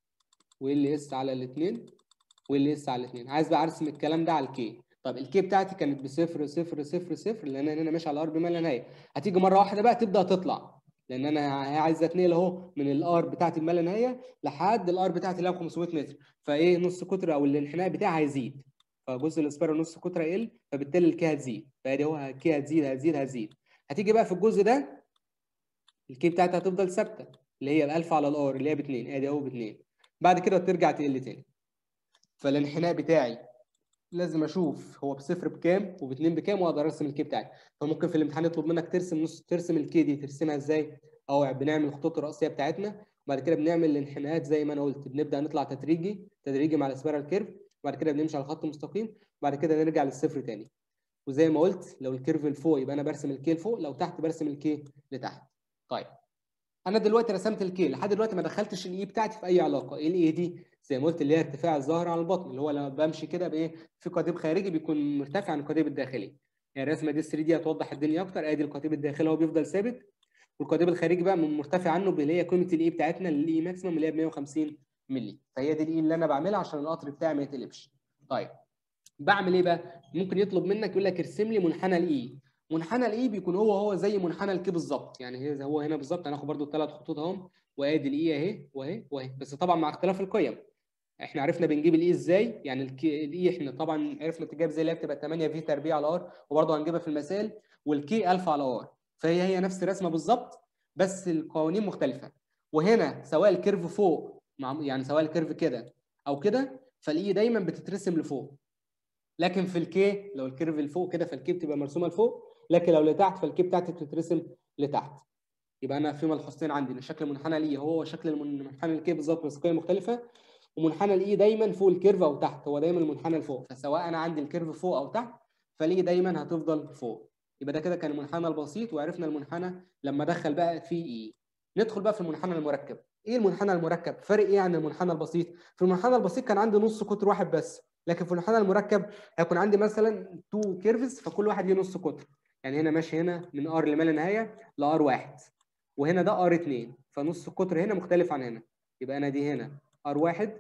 A: وال اس على الاثنين وال اس على الاثنين عايز بقى ارسم الكلام ده على الكي طب الكي بتاعتي كانت بصفر صفر صفر صفر لان انا هنا ماشي على الار بما لا نهايه هتيجي مره واحده بقى تبدا تطلع لان انا عايز اتنقل اهو من الار بتاعتي الما لا نهايه لحد الار بتاعتي اللي هي 500 متر فايه نص قطر او الانحناء بتاعي هيزيد فجزء الاسبيرا نص قطر هيقل فبالتالي الكي هتزيد فادي اهو الكي هتزيد هتزيد هتزيد هتيجي بقى في الجزء ده الكي بتاعتها هتفضل ثابته اللي هي ال 1000 على الار اللي هي ب 2 ادي اهو ب 2 بعد كده ترجع تقل تاني فالانحناء بتاعي لازم اشوف هو بصفر بكام وباتنين بكام واقدر ارسم الكي بتاعي فممكن في الامتحان يطلب منك ترسم نص ترسم الكي دي ترسمها ازاي او بنعمل الخطوط الرئيسيه بتاعتنا وبعد كده بنعمل الانحناءات زي ما انا قلت بنبدا نطلع تدريجي تدريجي مع السبيرال كيرف وبعد كده بنمشي على خط مستقيم وبعد كده نرجع للصفر تاني وزي ما قلت لو الكيرف لفوق يبقى انا برسم الكي لفوق لو تحت برسم الكي لتحت طيب انا دلوقتي رسمت الكي لحد دلوقتي ما دخلتش الاي بتاعتي في اي علاقه ايه الاي دي زي ما قلت اللي هي ارتفاع الظهر عن البطن اللي هو لما بمشي كده بايه في قضيب خارجي بيكون مرتفع عن القضيب الداخلي يعني الرسمه دي 3 دي هتوضح الدنيا اكتر ادي القضيب الداخلي هو بيفضل ثابت والقضيب الخارجي بقى مرتفع عنه اللي هي قيمه الاي بتاعتنا الاي ماكسيمم اللي هي ب 150 مللي فهي دي الاي اللي انا بعملها عشان القطر بتاعي ما يتقلبش طيب بعمل ايه بقى ممكن يطلب منك يقول لك ارسم لي منحنى الاي منحنى الاي بيكون هو هو زي منحنى الكي بالظبط يعني هو هنا بالظبط هناخد برده الثلاث خطوط اهم وادي الاي اهي واهي واهي بس طبعا مع اختلاف القيم احنا عرفنا بنجيب الاي ازاي يعني الاي احنا طبعا عرفنا تجيب زي اللي هي بتبقى 8 في تربيع على ار وبرده هنجيبها في المسائل والكي 1000 على ار فهي هي نفس الرسمه بالظبط بس القوانين مختلفه وهنا سواء الكيرف فوق مع يعني سواء الكيرف كده او كده فالاي دايما بتترسم لفوق لكن في الكي لو الكيرف لفوق كده فالكي بتبقى مرسومه لفوق لكن لو لتحت فالكي بتاعتي بتترسم لتحت يبقى انا في ملحوظتين عندي ان شكل منحنى الاي هو شكل منحنى الكي بالظبط بس قيم مختلفه ومنحنى الاي دايما فوق الكيرف او تحت هو دايما المنحنى لفوق فسواء انا عندي الكيرف فوق او تحت فالاي دايما هتفضل فوق يبقى ده كده كان المنحنى البسيط وعرفنا المنحنى لما دخل بقى فيه اي ندخل بقى في المنحنى المركب ايه المنحنى المركب فرق ايه عن المنحنى البسيط في المنحنى البسيط كان عندي نص قطر واحد بس لكن في المنحنى المركب هيكون عندي مثلا تو كيرفز فكل واحد ليه نص قطر يعني هنا ماشي هنا من ار لما لا نهايه لار واحد وهنا ده ار 2 فنص القطر هنا مختلف عن هنا يبقى انا دي هنا ار واحد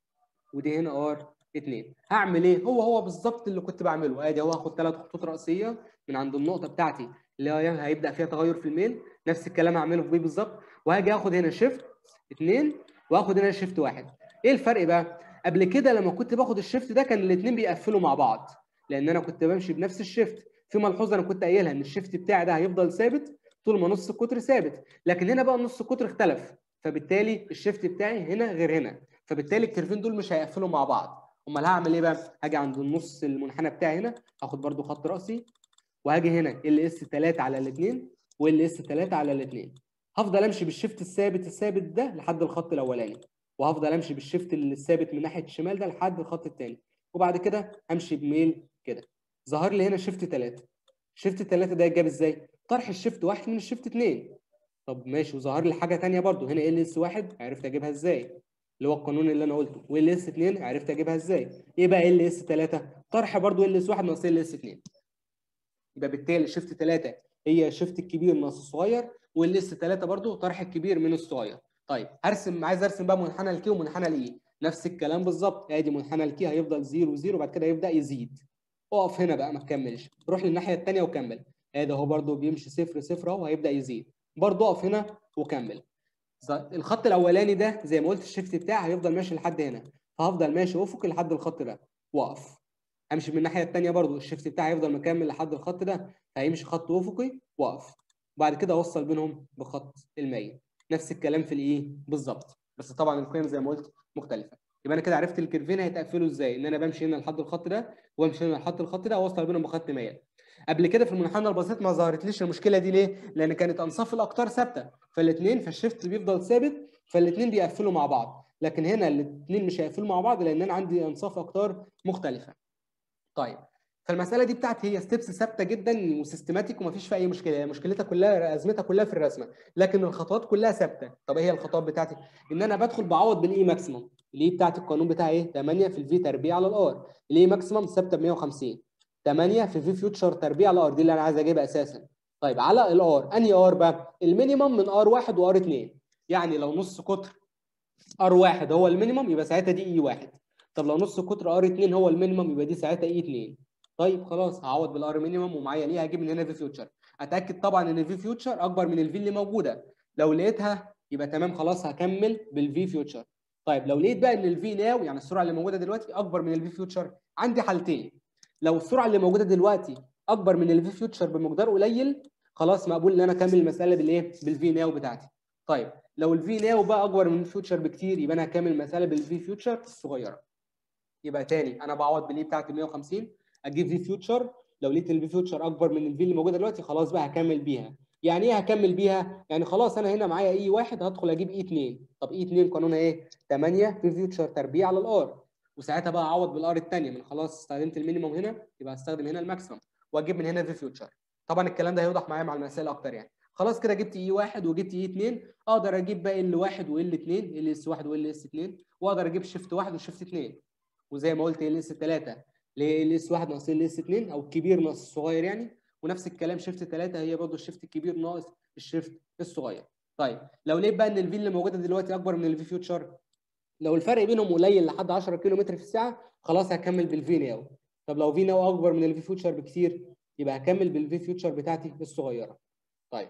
A: ودي هنا ار 2 هعمل ايه هو هو بالظبط اللي كنت بعمله ادي هو هاخد ثلاث خطوط رئيسيه من عند النقطه بتاعتي اللي هي هيبدا فيها تغير في الميل نفس الكلام هعمله في بي بالظبط وهاجي اخد هنا شيفت 2 واخد هنا شيفت 1 ايه الفرق بقى قبل كده لما كنت باخد الشيفت ده كان الاثنين بيقفلوا مع بعض لان انا كنت بمشي بنفس الشيفت في ملحوظه انا كنت قايلها ان الشيفت بتاعي ده هيفضل ثابت طول ما نص القطر ثابت لكن هنا بقى نص القطر اختلف فبالتالي الشيفت بتاعي هنا غير هنا فبالتالي الكيرفين دول مش هيقفلوا مع بعض امال هعمل ايه بقى هاجي عند النص المنحنى بتاعي هنا هاخد برده خط راسي وهاجي هنا ال اس 3 على الاثنين وال اس 3 على الاثنين هفضل امشي بالشيفت الثابت الثابت ده لحد الخط الاولاني وهفضل امشي بالشيفت الثابت من ناحيه الشمال ده لحد الخط الثاني وبعد كده امشي بميل كده ظهر لي هنا شيفت 3 شيفت 3 ده يتجاب ازاي طرح الشيفت واحد من الشيفت 2 طب ماشي وظهر لي حاجه ثانيه برده هنا ال اس 1 عرفت اجيبها ازاي اللي هو القانون اللي انا قلته وال اس 2 عرفت اجيبها ازاي ايه بقى ال اس 3 طرح برده ال اس 1 ناقص ال اس 2 يبقى بالتالي شيفت 3 هي شيفت الكبير ناقص الصغير وال اس 3 برده طرح الكبير من الصغير طيب هرسم عايز ارسم بقى منحنى الكي ومنحنى الاي نفس الكلام بالظبط ادي منحنى الكي هيفضل 0 0 وبعد كده يبدا يزيد اقف هنا بقى ما تكملش روح للناحيه الثانيه وكمل ادي اهو برده بيمشي صفر صفر اهو هيبدا يزيد برده اقف هنا وكمل الخط الاولاني ده زي ما قلت الشيفت بتاعي هيفضل ماشي لحد هنا فهفضل ماشي افقي لحد الخط ده واقف امشي من الناحيه الثانيه برده الشيفت بتاعي هيفضل مكمل لحد الخط ده فهيمشي خط افقي واقف وبعد كده اوصل بينهم بخط الميل نفس الكلام في الايه بالظبط بس طبعا القيم زي ما قلت مختلفه يبقى انا كده عرفت الكيرفين هيتقفلوا ازاي ان انا بمشي هنا لحد الخط ده وامشي هنا لحد الخط ده واوصل بينهم بخط ميل قبل كده في المنحنى البسيط ما ظهرتليش المشكله دي ليه لان كانت انصاف الاقطار ثابته فالاثنين فالشيفت بيفضل ثابت فالاثنين بيقفلوا مع بعض لكن هنا الاثنين مش هيقفلوا مع بعض لان انا عندي انصاف اقطار مختلفه طيب فالمساله دي بتاعتي هي ستيبس ثابته جدا وسيستماتيك ومفيش فيها اي مشكله هي مشكلتها كلها ازمتها كلها في الرسمه لكن الخطوات كلها ثابته طب ايه هي الخطوات بتاعتي ان انا بدخل بعوض بالاي ماكسيمم الاي بتاعت القانون بتاعي ايه 8 في الفي تربيع على الار الاي ماكسيمم ثابته ب 150 8 في في فيوتشر تربيع على ار دي اللي انا عايز اجيبها اساسا طيب على الار انهي ار بقى المينيمم من ار 1 وار 2 يعني لو نص قطر ار 1 هو المينيمم يبقى ساعتها دي اي 1 طب لو نص قطر ار 2 هو المينيمم يبقى دي ساعتها اي 2 طيب خلاص هعوض بالار مينيمم ومعايا ليه هجيب من هنا في فيوتشر اتاكد طبعا ان الفي فيوتشر اكبر من الفي اللي موجوده لو لقيتها يبقى تمام خلاص هكمل بالفي فيوتشر طيب لو لقيت بقى ان الفي ناو يعني السرعه اللي موجوده دلوقتي اكبر من الفي فيوتشر عندي حالتين لو السرعه اللي موجوده دلوقتي اكبر من الفي فيوتشر بمقدار قليل خلاص مقبول ان انا اكمل المساله بالايه بالفي ناو بتاعتي طيب لو الفي ناو بقى اكبر من الفيوتشر بكتير يبقى انا هكمل المساله بالفي فيوتشر الصغيره يبقى تاني انا بعوض بالايه بتاعتي 150 اجيب في فيوتشر لو لقيت الفي فيوتشر اكبر من الفي اللي موجوده دلوقتي خلاص بقى هكمل بيها يعني ايه هكمل بيها يعني خلاص انا هنا معايا اي واحد هدخل اجيب اي 2 طب اي 2 قانونها ايه 8 في فيوتشر تربيع على الار وساعتها بقى اعوض بالار الثانيه من خلاص استخدمت المينيموم هنا يبقى هستخدم هنا الماكسيمم واجيب من هنا في فيوتشر طبعا الكلام ده هيوضح معايا مع المسائل اكتر يعني خلاص كده جبت اي واحد وجبت اي 2 اقدر اجيب بقى ال 1 وال 2 ال اس 1 وال اس 2 واقدر اجيب شيفت 1 وشيفت 2 وزي ما قلت ال اس 3 ليه ال اس 1 ناقص ال اس 2 او الكبير ناقص الصغير يعني ونفس الكلام شيفت 3 هي برضه الشيفت الكبير ناقص الشيفت الصغير طيب لو لقيت بقى ان الفي اللي موجوده دلوقتي اكبر من الفي فيوتشر لو الفرق بينهم قليل لحد 10 كيلو متر في الساعه خلاص هكمل بالفي ناو طب لو في ناو اكبر من الفي فيوتشر بكتير يبقى هكمل بالفي فيوتشر بتاعتي الصغيره طيب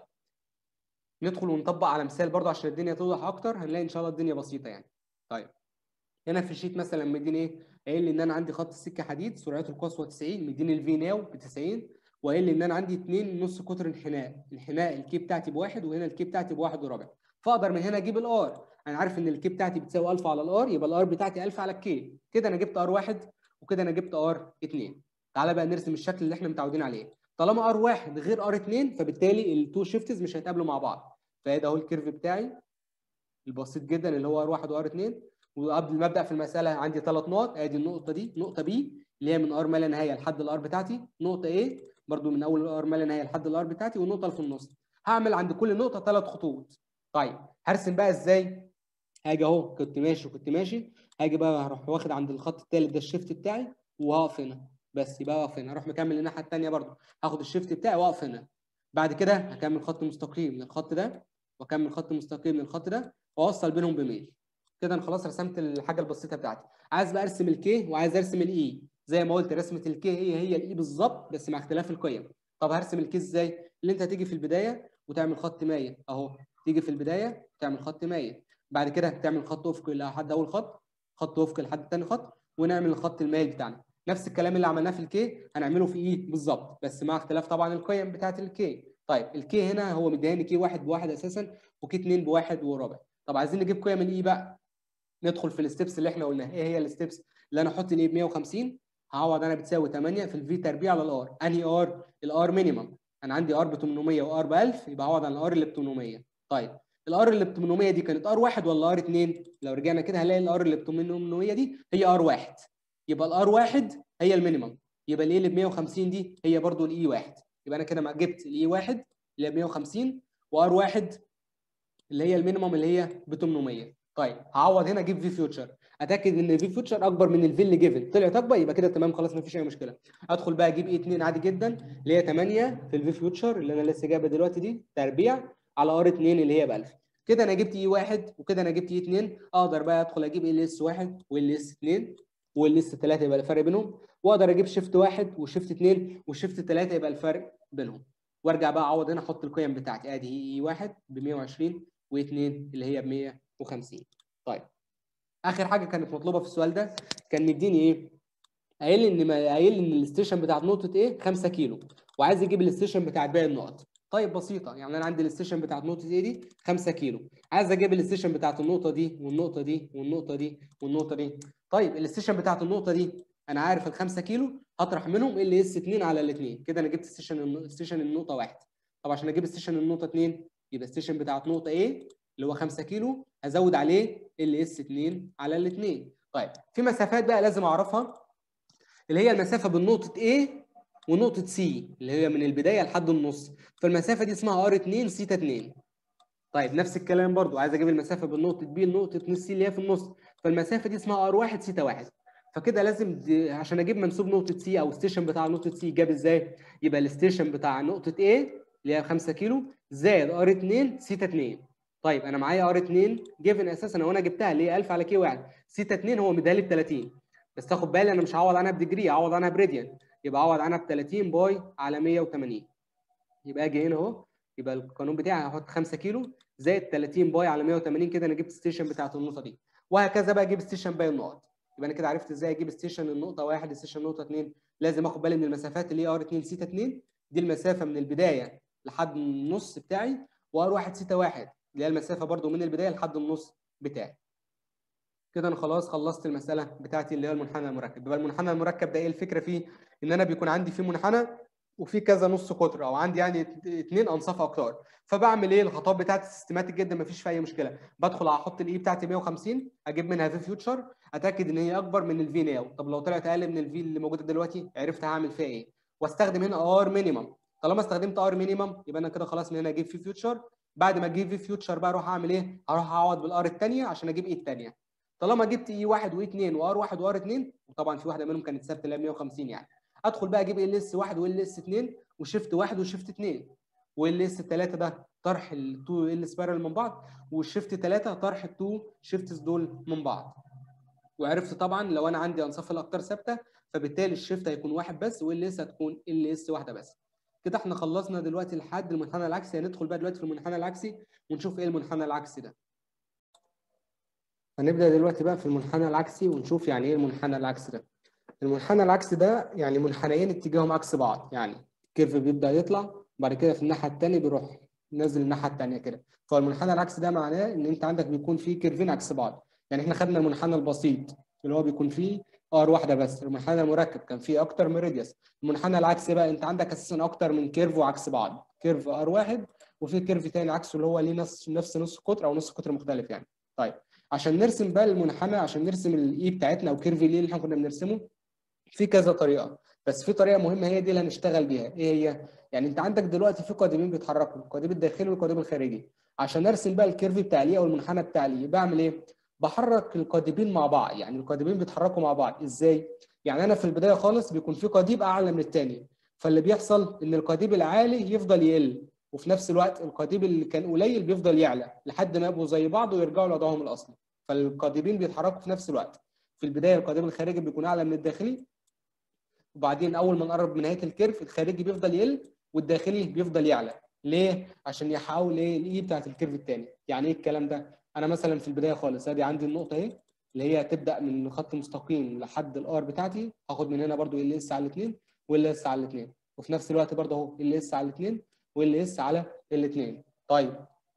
A: ندخل ونطبق على مثال برضه عشان الدنيا توضح اكتر هنلاقي ان شاء الله الدنيا بسيطه يعني طيب هنا في الشيت مثلا مديني ايه قايل لي ان انا عندي خط سكه حديد سرعته القصوى 90 مديني الفي ناو ب 90 وقايل لي ان انا عندي 2 نص قطر انحناء انحناء الكي بتاعتي بواحد وهنا الكي بتاعتي بواحد وربع فاقدر من هنا اجيب الار انا عارف ان الكي بتاعتي بتساوي 1000 على الار يبقى الار بتاعتي 1000 على الكي كده انا جبت ار واحد وكده انا جبت ار 2 تعالى بقى نرسم الشكل اللي احنا متعودين عليه طالما ار واحد غير ار 2 فبالتالي التو شيفتز مش هيتقابلوا مع بعض فده اهو الكيرف بتاعي البسيط جدا اللي هو ار واحد وار 2 وقبل ما ابدا في المساله عندي ثلاث نقط ادي النقطه دي نقطه بي اللي هي من ار ما لا نهايه لحد الار بتاعتي نقطه ايه برده من اول الار ما لا نهايه لحد الار بتاعتي والنقطه اللي في النص هعمل عند كل نقطه ثلاث خطوط طيب هرسم بقى ازاي هاجي اهو كنت ماشي كنت ماشي هاجي بقى هروح واخد عند الخط الثالث ده الشيفت بتاعي وهقف هنا بس يبقى اقف هنا اروح مكمل الناحيه الثانيه برده هاخد الشيفت بتاعي واقف هنا بعد كده هكمل خط مستقيم من الخط ده واكمل خط مستقيم من الخط ده واوصل بينهم بميل كده انا خلاص رسمت الحاجه البسيطه بتاعتي عايز بقى ارسم الكي وعايز ارسم الاي زي ما قلت رسمه الكي هي هي الاي بالظبط بس مع اختلاف القيم طب هرسم الكي ازاي اللي انت هتيجي في البدايه وتعمل خط مايل اهو تيجي في البدايه تعمل خط مايل بعد كده تعمل خط افقي لحد اول خط خط افقي لحد تاني خط ونعمل الخط المايل بتاعنا نفس الكلام اللي عملناه في الكي هنعمله في اي بالظبط بس مع اختلاف طبعا القيم بتاعه الكي طيب الكي هنا هو مدياني كي واحد بواحد اساسا وكي اتنين بواحد وربع طب عايزين نجيب قيم الاي بقى ندخل في الستبس اللي احنا قلناها ايه هي الستبس اللي انا احط الاي ب 150 هعوض انا بتساوي 8 في الفي تربيع على الار انهي ار الار مينيمم انا عندي ار ب 800 وار ب 1000 يبقى اعوض عن الار اللي ب 800 طيب الار اللي ب 800 دي كانت ار واحد ولا ار 2 لو رجعنا كده هنلاقي الار اللي ب 800 دي هي ار واحد يبقى الار واحد هي المينيمم يبقى الاي اللي ب 150 دي هي برضو الاي واحد يبقى انا كده جبت الاي واحد اللي هي ب 150 وار واحد اللي هي المينيمم اللي هي ب 800 طيب هعوض هنا اجيب في فيوتشر اتاكد ان في فيوتشر اكبر من الفي اللي جيفن طلعت اكبر يبقى كده تمام خلاص مفيش اي مشكله ادخل بقى اجيب اي 2 عادي جدا اللي هي 8 في الفي فيوتشر اللي انا لسه جايبها دلوقتي دي تربيع على ار 2 اللي هي ب 1000 كده انا جبت اي 1 وكده انا جبت اي 2 اقدر بقى ادخل اجيب ال اس 1 وال اس 2 وال اس 3 يبقى الفرق بينهم واقدر اجيب شيفت 1 وشيفت 2 وشيفت 3 يبقى الفرق بينهم وارجع بقى اعوض هنا احط القيم بتاعتي ادي اي 1 ب 120 و2 اللي هي ب 150 طيب اخر حاجه كانت مطلوبه في السؤال ده كان مديني ايه قايل لي ان قايل لي ان الستيشن بتاعت نقطه ايه 5 كيلو وعايز يجيب الستيشن بتاعت باقي النقط طيب بسيطه يعني انا عندي الستيشن بتاعت نقطه ايه دي 5 كيلو عايز اجيب الستيشن بتاعت النقطه دي والنقطه دي والنقطه دي والنقطه دي طيب الستيشن بتاعت النقطه دي انا عارف ال 5 كيلو هطرح منهم ال اس 2 على الاثنين كده انا جبت ستيشن ستيشن النقطه 1 طب عشان اجيب ستيشن النقطه 2 يبقى الستيشن بتاعت نقطه ايه اللي هو 5 كيلو هزود عليه ال اس 2 على الاثنين طيب في مسافات بقى لازم اعرفها اللي هي المسافه بين نقطه A ونقطه C اللي هي من البدايه لحد النص فالمسافه دي اسمها ار 2 سيتا 2 طيب نفس الكلام برضو عايز اجيب المسافه بين نقطه B لنقطه نص C اللي هي في النص فالمسافه دي اسمها ار 1 سيتا 1 فكده لازم دي عشان اجيب منسوب نقطه سي او ستيشن بتاع نقطه سي جاب ازاي يبقى الستيشن بتاع نقطه A اللي هي 5 كيلو زائد ار 2 سيتا 2 طيب انا معايا ار 2 جيفن اساسا لو انا جبتها اللي هي 1000 على كي 1 سيتا 2 هو مديها لي ب 30 بس تاخد بالي انا مش هعوض عنها بديجري هعوض عنها براديان يبقى اعوض عنها ب 30 باي على 180 يبقى اجي هنا اهو يبقى القانون بتاعي هحط 5 كيلو زائد 30 باي على 180 كده انا جبت ستيشن بتاعت النقطه دي وهكذا بقى اجيب ستيشن باقي النقط يبقى انا كده عرفت ازاي اجيب ستيشن النقطه 1 ستيشن النقطه 2 لازم اخد بالي من المسافات اللي هي ار 2 سيتا 2 دي المسافه من البدايه لحد النص بتاعي وار 1 سيتا 1 اللي هي المسافه برده من البدايه لحد النص بتاعي كده انا خلاص خلصت المساله بتاعتي اللي هي المنحنى المركب يبقى المنحنى المركب ده ايه الفكره فيه ان انا بيكون عندي فيه منحنى وفي كذا نص قطر او عندي يعني اثنين انصاف اقطار فبعمل ايه الخطوات بتاعتي سيستماتيك جدا مفيش فيها اي مشكله بدخل احط الاي بتاعتي 150 اجيب منها في فيوتشر اتاكد ان هي اكبر من الفي ناو طب لو طلعت اقل من الفي اللي موجوده دلوقتي عرفت هعمل فيها ايه واستخدم هنا ار مينيمم طالما استخدمت ار مينيمم يبقى انا كده خلاص من هنا اجيب في فيوتشر بعد ما اجيب في فيوتشر بقى اروح اعمل ايه هروح اعوض بالار الثانيه عشان اجيب اي الثانيه طالما جبت اي 1 واي 2 وار 1 وار 2 وطبعا في واحده منهم كانت ثابته اللي هي 150 يعني ادخل بقى اجيب ال اس 1 وال اس 2 وشيفت 1 وشيفت 2 وال اس 3 ده طرح التو ال سبايرال من بعض والشيفت 3 طرح التو شيفتس دول من بعض وعرفت طبعا لو انا عندي انصاف الاقطار ثابته فبالتالي الشيفت هيكون واحد بس وال اس هتكون ال اس واحده بس كده احنا خلصنا دلوقتي لحد المنحنى العكسي هندخل بقى دلوقتي في المنحنى العكسي ونشوف ايه المنحنى العكسي ده هنبدا دلوقتي بقى في المنحنى العكسي ونشوف يعني ايه المنحنى العكسي ده المنحنى العكسي ده يعني منحنيين اتجاههم عكس بعض يعني الكيرف بيبدا يطلع وبعد كده في الناحيه الثانيه بيروح نازل الناحيه الثانيه كده فالمنحنى العكسي ده معناه ان انت عندك بيكون فيه كيرفين عكس بعض يعني احنا خدنا المنحنى البسيط اللي هو بيكون فيه ار واحده بس المنحنى المركب كان فيه اكتر من راديوس المنحنى العكسي بقى انت عندك اساسا اكتر من كيرف وعكس بعض كيرف ار واحد وفي كيرف تاني عكسه اللي هو ليه نفس نفس نص قطر او نص قطر مختلف يعني طيب عشان نرسم بقى المنحنى عشان نرسم الاي بتاعتنا او كيرف ليه اللي احنا كنا بنرسمه في كذا طريقه بس في طريقه مهمه هي دي اللي هنشتغل بيها ايه هي يعني انت عندك دلوقتي في قضيبين بيتحركوا القضيب الداخلي والقضيب الخارجي عشان ارسم بقى الكيرف بتاع الاي او المنحنى بتاع الاي بعمل ايه بحرك القضيبين مع بعض يعني القضيبين بيتحركوا مع بعض ازاي يعني انا في البدايه خالص بيكون في قضيب اعلى من الثاني فاللي بيحصل ان القضيب العالي يفضل يقل وفي نفس الوقت القضيب اللي كان قليل بيفضل يعلى لحد ما يبقوا زي بعض ويرجعوا لوضعهم الاصلي فالقضيبين بيتحركوا في نفس الوقت في البدايه القضيب الخارجي بيكون اعلى من الداخلي وبعدين اول ما نقرب من نهايه الكيرف الخارجي بيفضل يقل والداخلي بيفضل يعلى ليه عشان يحاول ايه الاي بتاعت الكيرف الثاني يعني ايه الكلام ده انا مثلا في البدايه خالص ادي عندي النقطه اهي اللي هي تبدا من خط مستقيم لحد الار بتاعتي هاخد من هنا برده ال اس على الاثنين وال اس على الاثنين وفي نفس الوقت برده اهو ال اس على الاثنين وال اس على الاثنين طيب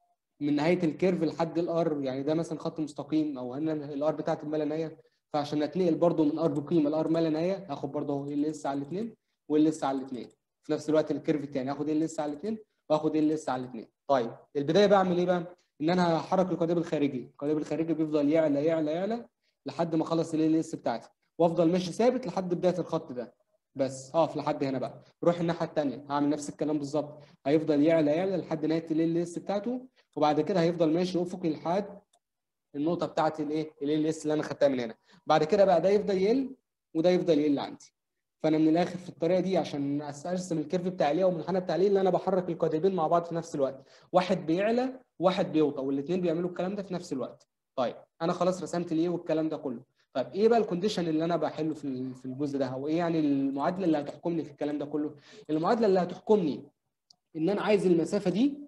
A: من نهايه الكيرف لحد الار يعني ده مثلا خط مستقيم او هنا الار بتاعت ما لا نهايه فعشان اتنقل برده من ار بقيمه لار ما لا نهايه هاخد برده اهو ال اس على الاثنين وال اس على الاثنين في نفس الوقت الكيرف الثاني هاخد ال اس على الاثنين واخد ال اس على الاثنين طيب البدايه بعمل ايه بقى ان انا هحرك القضيب الخارجي القضيب الخارجي بيفضل يعلى يعلى يعلى لحد ما اخلص ال اس بتاعتي وافضل ماشي ثابت لحد بدايه الخط ده بس هقف لحد هنا بقى روح الناحيه الثانيه هعمل نفس الكلام بالظبط هيفضل يعلى يعلى لحد نهايه ال اس بتاعته وبعد كده هيفضل ماشي افقي لحد النقطه بتاعت الايه ال اس اللي انا خدتها من هنا بعد كده بقى ده يفضل يقل وده يفضل يقل عندي فانا من الاخر في الطريقه دي عشان ارسم الكيرف بتاع ليه والمنحنى بتاع ليه اللي انا بحرك القضيبين مع بعض في نفس الوقت واحد بيعلى واحد بيوطى والاثنين بيعملوا الكلام ده في نفس الوقت طيب انا خلاص رسمت ليه والكلام ده كله طيب ايه بقى الكونديشن اللي انا بحله في في الجزء ده او ايه يعني المعادله اللي هتحكمني في الكلام ده كله المعادله اللي هتحكمني ان انا عايز المسافه دي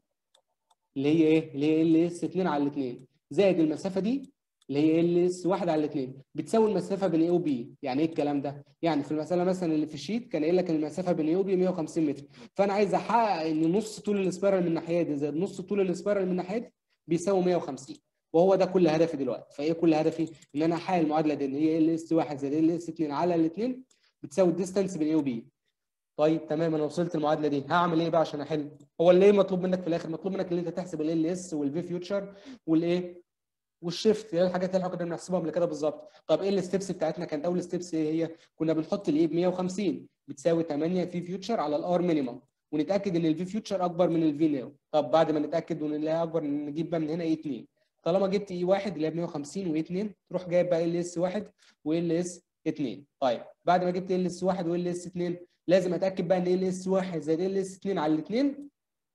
A: اللي هي ايه اللي هي ال اس 2 على 2 زائد المسافه دي اللي هي ال اس 1 على 2 بتساوي المسافه بين اي وبي يعني ايه الكلام ده يعني في المساله مثلا اللي في الشيت كان قايل لك المسافه بين اي وبي 150 متر فانا عايز احقق ان نص طول السبايرال من الناحيه دي زائد نص طول السبايرال من الناحيه دي بيساوي 150 وهو ده كل هدفي دلوقتي فايه كل هدفي ان انا احقق المعادله دي اللي هي ال اس 1 زائد ال اس 2 على الاثنين بتساوي الديستانس بين اي وبي طيب تمام انا وصلت المعادله دي هعمل ايه بقى عشان احل هو اللي ايه مطلوب منك في الاخر مطلوب منك ان انت تحسب ال اس والفي فيوتشر والايه والشيفت هي الحاجات اللي احنا كنا بنحسبها قبل كده بالظبط طب ايه الستبس بتاعتنا كانت اول ستبس ايه هي كنا بنحط الايه ب 150 بتساوي 8 في فيوتشر على الار مينيمم ونتاكد ان الفي فيوتشر اكبر من الفي نيو طب بعد ما نتاكد ان اللي اكبر نجيب بقى من هنا اي 2 طالما جبت اي 1 اللي هي ب 150 واي 2 تروح جايب بقى ال اس 1 وال اس 2 طيب بعد ما جبت ال اس 1 وال اس 2 لازم اتاكد بقى ان ال اس 1 زائد ال اس 2 على الاثنين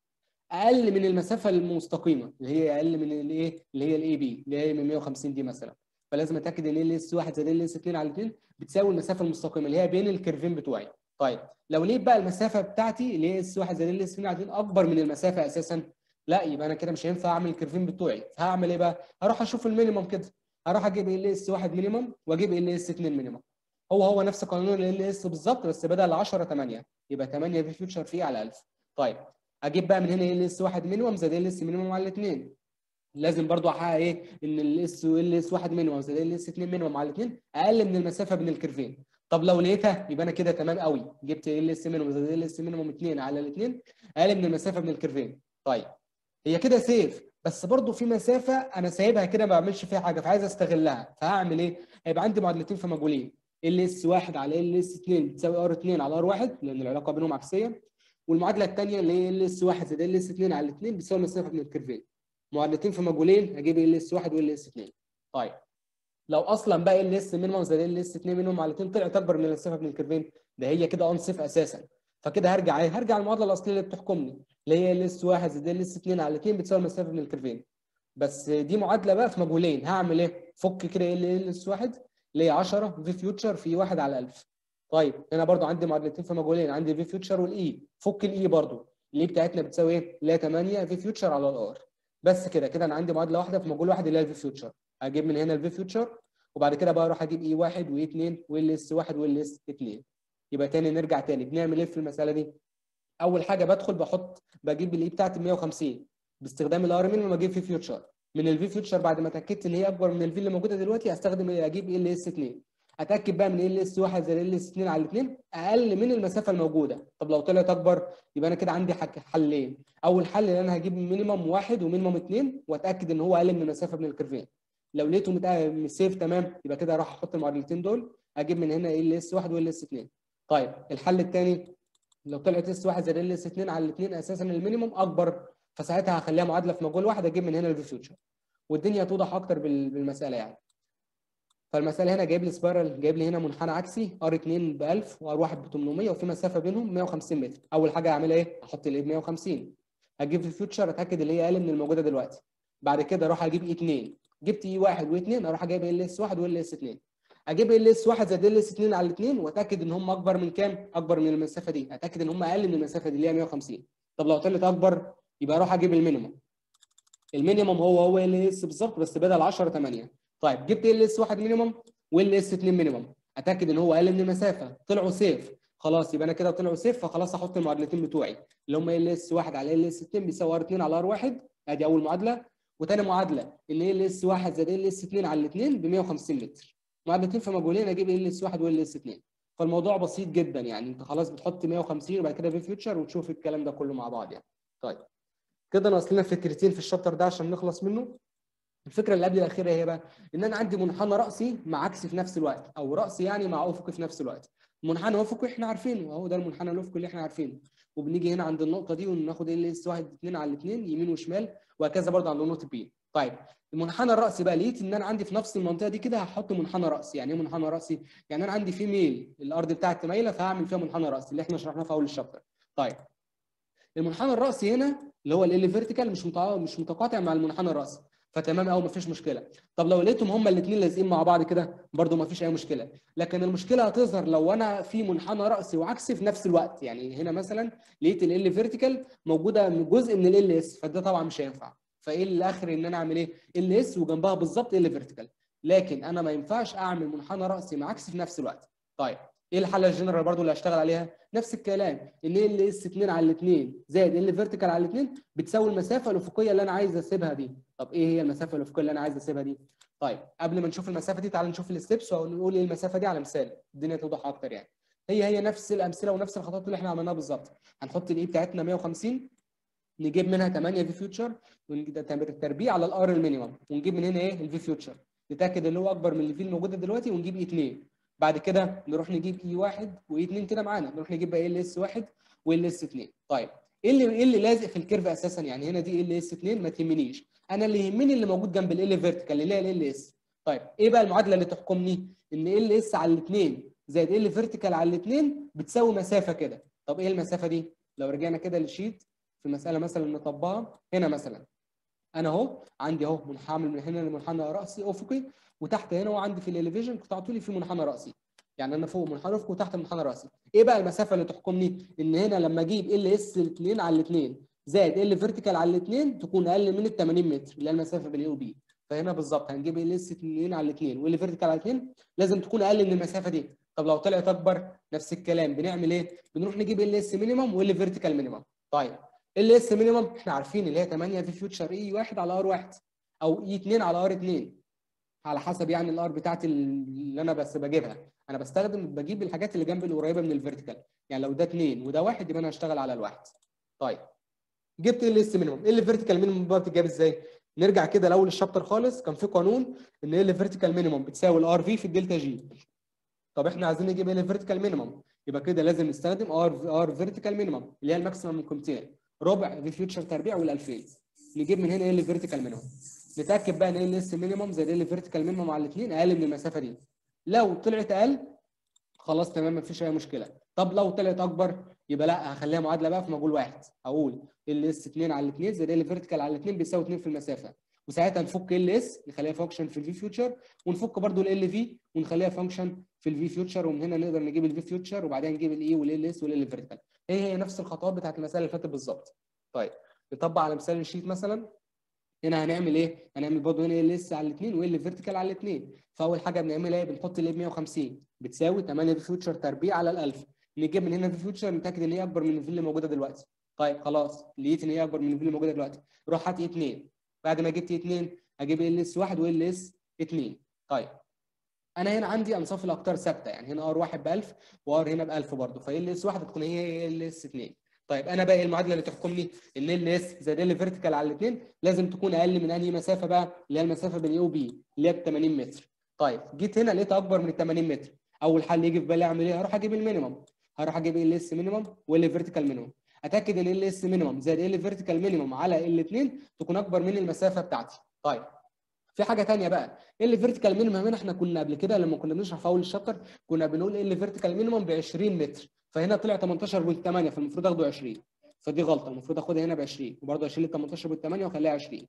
A: اقل من المسافه المستقيمه اللي هي اقل من الايه اللي هي الاي بي اللي هي من 150 دي مثلا فلازم اتاكد ان ال اس 1 زائد ال اس 2 على 2 بتساوي المسافه المستقيمه اللي هي بين الكيرفين بتوعي طيب لو لقيت بقى المسافه بتاعتي اللي هي اس 1 زائد ال اس 2 على 2 اكبر من المسافه اساسا لا يبقى انا كده مش هينفع اعمل الكيرفين بتوعي هعمل ايه بقى هروح اشوف المينيمم كده هروح اجيب ال اس 1 مينيمم واجيب ال اس 2 مينيمم هو هو نفس قانون ال اس بالظبط بس بدل 10 8 يبقى 8 في فيوتشر فيه على 1000 طيب اجيب بقى من هنا ال اس 1 مينيمم زائد ال اس مينيمم على الاثنين لازم برضو احقق ايه ان ال اس ال اس 1 مينيمم زائد ال اس 2 مينيمم على الاثنين اقل من المسافه بين الكيرفين طب لو لقيتها يبقى انا كده تمام قوي جبت ال اس مينيمم زائد ال اس مينيمم 2 على الاثنين اقل من المسافه بين الكيرفين طيب هي كده سيف بس برضو في مسافه انا سايبها كده ما بعملش فيها حاجه فعايز استغلها فهعمل ايه هيبقى عندي معادلتين في مجهولين ال اس 1 على ال اس 2 بتساوي ار 2 على ار 1 لان العلاقه بينهم عكسيه والمعادله الثانيه اللي هي ال اس 1 زائد ال اس 2 على 2 بتساوي المسافه من الكيرفين معادلتين في مجهولين هجيب ال اس 1 وال اس 2 طيب لو اصلا بقى ال اس مينيمم زائد ال اس 2 مينيمم على 2 طلعت اكبر من المسافه من الكيرفين ده هي كده انصف اساسا فكده هرجع ايه هرجع المعادله الاصليه اللي بتحكمني اللي هي ال اس 1 زائد ال اس 2 على 2 بتساوي المسافه من الكيرفين بس دي معادله بقى في مجهولين هعمل ايه فك كده ال اس 1 اللي هي 10 في فيوتشر في 1 على 1000 طيب هنا برضو عندي معادلتين في مجهولين عندي في فيوتشر والاي فك الاي برضو الاي بتاعتنا بتساوي ايه اللي هي 8 في فيوتشر على الار بس كده كده انا عندي معادله واحده في مجهول واحد اللي هي الفي فيوتشر هجيب من هنا الفي فيوتشر وبعد كده بقى اروح اجيب اي 1 واي 2 وال اس 1 وال اس 2 يبقى تاني نرجع تاني بنعمل ايه في المساله دي اول حاجه بدخل بحط بجيب الاي بتاعتي 150 باستخدام الار مينيمم اجيب في فيوتشر من الفي فيوتشر بعد ما اتاكدت ان هي اكبر من الفي اللي موجوده دلوقتي هستخدم اجيب ال اس 2 اتاكد بقى من ال اس 1 زائد ال اس 2 على 2 اقل من المسافه الموجوده طب لو طلعت اكبر يبقى انا كده عندي حلين اول حل ان انا هجيب مينيمم 1 ومينيمم 2 واتاكد ان هو اقل من المسافه بين الكيرفين لو لقيته سيف تمام يبقى كده اروح احط المعادلتين دول اجيب من هنا ال اس 1 وال اس 2 طيب الحل الثاني لو طلعت اس 1 زائد ال اس 2 على 2 اساسا المينيمم اكبر فساعتها هخليها معادله في مجهول واحد اجيب من هنا الفي فيوتشر والدنيا توضح اكتر بالمساله يعني فالمساله هنا جايب لي سبايرال جايب لي هنا منحنى عكسي ار 2 ب 1000 وار 1 ب 800 وفي مسافه بينهم 150 متر اول حاجه هعملها ايه احط الايه ب 150 هجيب في الفيوتشر اتاكد اللي هي اقل من الموجوده دلوقتي بعد كده اروح اجيب اي 2 جبت اي 1 و2 اروح اجيب ال اس 1 وال اس 2 اجيب ال اس 1 زائد ال اس 2 على الاثنين واتاكد ان هم اكبر من كام؟ اكبر من المسافه دي اتاكد ان هم اقل من المسافه دي اللي هي 150 طب لو طلعت اكبر يبقى اروح اجيب المينيمم المينيمم هو هو ال اس بالظبط بس بدل 10 8 طيب جبت ال اس 1 مينيمم وال اس 2 مينيمم اتاكد ان هو اقل من المسافه طلعوا سيف خلاص يبقى انا كده طلعوا سيف فخلاص احط المعادلتين بتوعي اللي هم ال اس 1 على ال اس 2 بيساوي ار 2 على ار 1 ادي اول معادله وثاني معادله ان ال اس 1 زائد ال اس 2 على الاثنين ب 150 متر معادلتين في مجهولين اجيب ال اس 1 وال اس 2 فالموضوع بسيط جدا يعني انت خلاص بتحط 150 وبعد كده في فيوتشر وتشوف الكلام ده كله مع بعض يعني طيب كده ناقص لنا فكرتين في الشابتر ده عشان نخلص منه الفكره اللي قبل الاخيره هي بقى ان انا عندي منحنى راسي مع عكسي في نفس الوقت او راسي يعني مع افقي في نفس الوقت منحنى افقي احنا عارفينه اهو ده المنحنى الافقي اللي احنا عارفينه وبنيجي هنا عند النقطه دي وناخد ال اس 1 2 على الاثنين يمين وشمال وهكذا برضه عند نقطه بي طيب المنحنى الراسي بقى لقيت ان انا عندي في نفس المنطقه دي كده هحط منحنى راسي يعني ايه منحنى راسي يعني انا عندي في ميل الارض بتاعتي مايله فهعمل فيها منحنى راسي اللي احنا شرحناه في اول الشابتر طيب المنحنى الراسي هنا اللي هو ال فيرتيكال مش مش متقاطع مع المنحنى الراسي فتمام قوي مفيش مشكله طب لو لقيتهم هما الاثنين لازقين مع بعض كده برده مفيش اي مشكله لكن المشكله هتظهر لو انا في منحنى راسي وعكسي في نفس الوقت يعني هنا مثلا لقيت ال فيرتيكال موجوده من جزء من ال اس فده طبعا مش هينفع فايه الاخر ان انا اعمل ايه ال اس وجنبها بالظبط ال فيرتيكال لكن انا ما ينفعش اعمل منحنى راسي مع عكسي في نفس الوقت طيب ايه الحاله الجنرال برضو اللي هشتغل عليها نفس الكلام ان ال اس 2 على 2 زائد ال فيرتيكال على 2 بتساوي المسافه الافقيه اللي انا عايز اسيبها دي طب ايه هي المسافه الافقيه اللي انا عايز اسيبها دي طيب قبل ما نشوف المسافه دي تعال نشوف الستبس ونقول ايه المسافه دي على مثال الدنيا توضح اكتر يعني هي هي نفس الامثله ونفس الخطوات اللي احنا عملناها بالظبط هنحط الاي بتاعتنا 150 نجيب منها 8 في فيوتشر التربيع على الار المينيمم ونجيب من هنا ايه الفي فيوتشر نتاكد اللي هو اكبر من الفي الموجوده دلوقتي ونجيب اي 2 بعد كده نروح نجيب اي 1 واي 2 كده معانا نروح نجيب بقى ال اس 1 وال اس 2 طيب ايه اللي ايه اللي لازق في الكيرف اساسا يعني هنا دي ال اس 2 ما تهمنيش انا اللي يهمني اللي موجود جنب ال فيرتيكال اللي هي ال اس طيب ايه بقى المعادله اللي تحكمني ان ال اس على الاثنين زائد ال فيرتيكال على الاثنين بتساوي مسافه كده طب ايه المسافه دي لو رجعنا كده للشيت في مساله مثلا نطبقها هنا مثلا انا اهو عندي اهو هعمل من هنا منحنى راسي افقي وتحت هنا وعندي في الاليفيشن قطعتوا لي في منحنى راسي يعني انا فوق منحنى افقي وتحت منحنى راسي ايه بقى المسافه اللي تحكمني ان هنا لما اجيب ال اس 2 على الاثنين زائد ال فيرتيكال على الاثنين تكون اقل من ال 80 متر اللي هي المسافه بين اي وبي فهنا بالظبط هنجيب ال اس 2 على الاثنين وال فيرتيكال على الاثنين لازم تكون اقل من المسافه دي طب لو طلعت اكبر نفس الكلام بنعمل ايه بنروح نجيب ال اس مينيمم وال فيرتيكال مينيمم طيب ال اس مينيمم احنا عارفين اللي هي 8 في فيوتشر اي 1 على ار 1 او اي 2 على ار 2 على حسب يعني الار بتاعتي اللي انا بس بجيبها انا بستخدم بجيب الحاجات اللي جنب القريبه من الفيرتيكال يعني لو ده 2 وده 1 يبقى انا هشتغل على الواحد طيب جبت ال اس مينيمم ايه الفيرتيكال مينيمم بقى بتتجاب ازاي نرجع كده لاول الشابتر خالص كان في قانون ان ال فيرتيكال مينيمم بتساوي الار في في الدلتا جي طب احنا عايزين نجيب ال فيرتيكال مينيمم يبقى كده لازم نستخدم ار ار فيرتيكال مينيمم اللي هي الماكسيمم من قيمتين ربع في فيوتشر تربيع وال2000 نجيب من هنا ايه اللي فيرتيكال مينيمم نتاكد بقى ان ايه اس مينيمم زائد اللي فيرتيكال مينيمم على الاثنين اقل من المسافه دي لو طلعت اقل خلاص تمام مفيش اي مشكله طب لو طلعت اكبر يبقى لا هخليها معادله بقى في مجهول واحد هقول ال اس 2 على الاثنين زائد ال فيرتيكال على الاثنين بيساوي 2 في المسافه وساعتها نفك ال اس نخليها فانكشن في الفي فيوتشر ونفك برده ال في ونخليها فانكشن في الفي فيوتشر ومن هنا نقدر نجيب الفي فيوتشر وبعدين نجيب الاي والال اس والال فيرتيكال هي هي نفس الخطوات بتاعت المساله اللي فاتت بالظبط طيب نطبق على مثال الشيت مثلا هنا هنعمل ايه؟ هنعمل برضه هنا ال اس على الاثنين وال فيرتيكال على الاثنين فاول حاجه بنعملها ايه؟ بنحط ال 150 بتساوي 8 في فيوتشر تربيع على ال 1000 نجيب من هنا في فيوتشر نتاكد ان هي اكبر من الفي اللي موجوده دلوقتي طيب خلاص لقيت ان هي اكبر من الفي اللي موجوده دلوقتي روح هات 2 بعد ما جبت 2 هجيب ال اس 1 وال اس 2 طيب انا هنا عندي انصاف الاقطار ثابته يعني هنا ار 1 ب 1000 وار هنا ب 1000 برضه فال اس 1 تكون هي ال اس 2 طيب انا بقى المعادله اللي تحكمني ان ال اس زائد ال فيرتيكال على الاثنين لازم تكون اقل من انهي مسافه بقى اللي هي المسافه بين اي وبي اللي هي ب 80 متر طيب جيت هنا لقيتها اكبر من ال 80 متر اول حل يجي في بالي اعمل ايه هروح اجيب المينيمم هروح اجيب ال اس مينيمم وال فيرتيكال مينيمم اتاكد ان ال اس مينيمم زائد ال فيرتيكال مينيمم على الاثنين تكون اكبر من المسافه بتاعتي طيب في حاجه ثانيه بقى ال فيرتيكال مينيمم هنا احنا كنا قبل كده لما كنا بنشرح في اول الشابتر كنا بنقول ال فيرتيكال مينيمم ب 20 متر فهنا طلع 18.8 فالمفروض اخده 20 فدي غلطه المفروض اخدها هنا ب 20 وبرضه اشيل ال 18.8 واخليها 20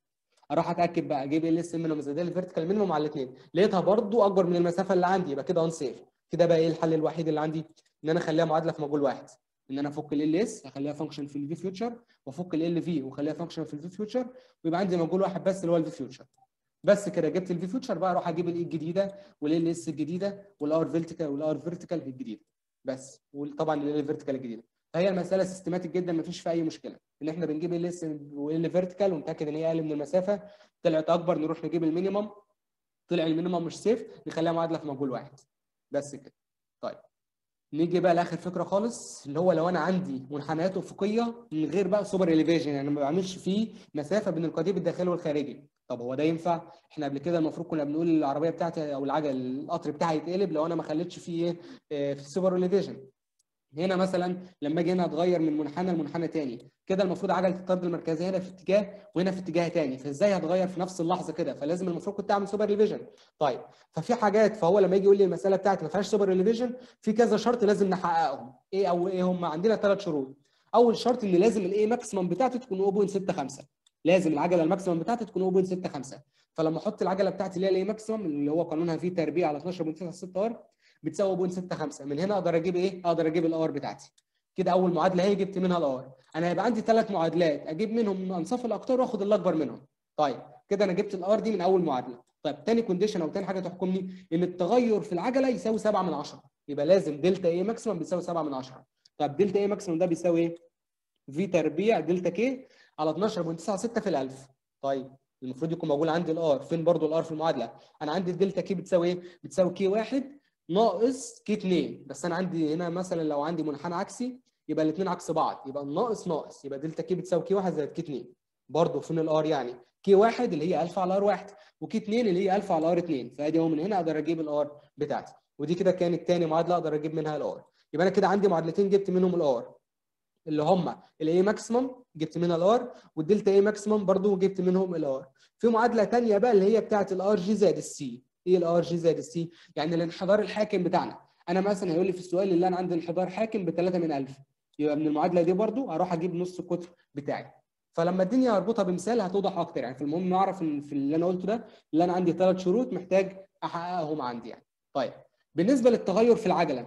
A: اروح اتاكد بقى اجيب ال اس مينيمم زائد الفيرتيكال مينيمم على الاثنين لقيتها برضو اكبر من المسافه اللي عندي يبقى كده ان سيف كده بقى ايه الحل الوحيد اللي عندي ان انا اخليها معادله في مجهول واحد ان انا افك ال اس اخليها فانكشن في الفي فيوتشر وافك ال في واخليها فانكشن في الفي فيوتشر ويبقى عندي مجهول واحد بس اللي هو الفي فيوتشر بس كده جبت الفي فيوتشر بقى اروح اجيب الاي الجديده والال اس الجديده والار فيرتيكال والار فيرتيكال الجديده بس وطبعا ال فيرتيكال الجديده فهي المساله سيستماتيك جدا ما فيش فيها اي مشكله ان احنا بنجيب ال اس وال فيرتيكال ونتاكد ان هي اقل من المسافه طلعت اكبر نروح نجيب المينيمم طلع المينيمم مش سيف نخليها معادله في مجهول واحد بس كده طيب نيجي بقى لاخر فكره خالص اللي هو لو انا عندي منحنيات افقيه من غير بقى سوبر اليفيشن يعني ما بعملش فيه مسافه بين القضيب الداخلي والخارجي طب هو ده ينفع احنا قبل كده المفروض كنا بنقول العربيه بتاعتي او العجل القطر بتاعي يتقلب لو انا ما خليتش فيه ايه في سوبر اليفيشن هنا مثلا لما اجي هنا اتغير من منحنى لمنحنى تاني كده المفروض عجله الطرد المركزيه هنا في اتجاه وهنا في اتجاه تاني فازاي هتغير في نفس اللحظه كده فلازم المفروض كنت اعمل سوبر ريفيجن طيب ففي حاجات فهو لما يجي يقول لي المساله بتاعتي ما فيهاش سوبر ريفيجن في كذا شرط لازم نحققهم ايه او ايه هم عندنا ثلاث شروط اول شرط ان لازم الايه ماكسيمم بتاعتي تكون 0.65 لازم العجله الماكسيمم بتاعتي تكون 0.65 فلما احط العجله بتاعتي اللي هي الايه ماكسيمم اللي هو قانونها فيه تربيع على 12.96 ار بتساوي 0.65 من هنا اقدر اجيب ايه اقدر اجيب الار بتاعتي كده اول معادله هي جبت منها الار انا هيبقى عندي ثلاث معادلات اجيب منهم من انصاف الاقطار واخد اللي اكبر منهم طيب كده انا جبت الار دي من اول معادله طيب ثاني كونديشن او ثاني حاجه تحكمني ان التغير في العجله يساوي 7 من 10 يبقى لازم دلتا ايه ماكسيمم بيساوي 7 من 10 طب دلتا ايه ماكسيمم ده بيساوي ايه في تربيع دلتا كي على 12.96 في الالف طيب المفروض يكون موجود عندي الار فين برضو الار في المعادله انا عندي الدلتا كي بتساوي ايه بتساوي كي 1 ناقص كي 2 بس انا عندي هنا مثلا لو عندي منحنى عكسي يبقى الاثنين عكس بعض يبقى الناقص ناقص يبقى دلتا كي بتساوي كي 1 زائد كي 2 برضه فين الار يعني كي 1 اللي هي 1000 على ار 1 وكي 2 اللي هي 1000 على ار 2 فادي اهو من هنا اقدر اجيب الار بتاعتي ودي كده كانت ثاني معادله اقدر اجيب منها الار يبقى انا كده عندي معادلتين جبت منهم الار اللي هم الاي ماكسيمم جبت منها الار والدلتا اي ماكسيمم برضه جبت منهم الار في معادله ثانيه بقى اللي هي بتاعه الار جي زائد السي ايه الار جي زائد السي يعني الانحدار الحاكم بتاعنا انا مثلا هيقول لي في السؤال اللي انا عندي انحدار حاكم ب 3 من 1000 يبقى من المعادله دي برضو اروح اجيب نص القطر بتاعي فلما الدنيا اربطها بمثال هتوضح اكتر يعني في المهم نعرف ان في اللي انا قلته ده اللي انا عندي ثلاث شروط محتاج احققهم عندي يعني طيب بالنسبه للتغير في العجله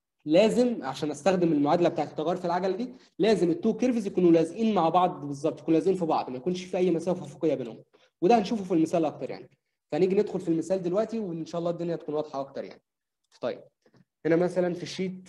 A: لازم عشان استخدم المعادله بتاعت التغير في العجله دي لازم التو كيرفز يكونوا لازقين مع بعض بالظبط يكونوا لازقين في بعض ما يكونش في اي مسافه افقيه بينهم وده هنشوفه في المثال اكتر يعني فنيجي ندخل في المثال دلوقتي وان شاء الله الدنيا تكون واضحه اكتر يعني طيب هنا مثلا في الشيت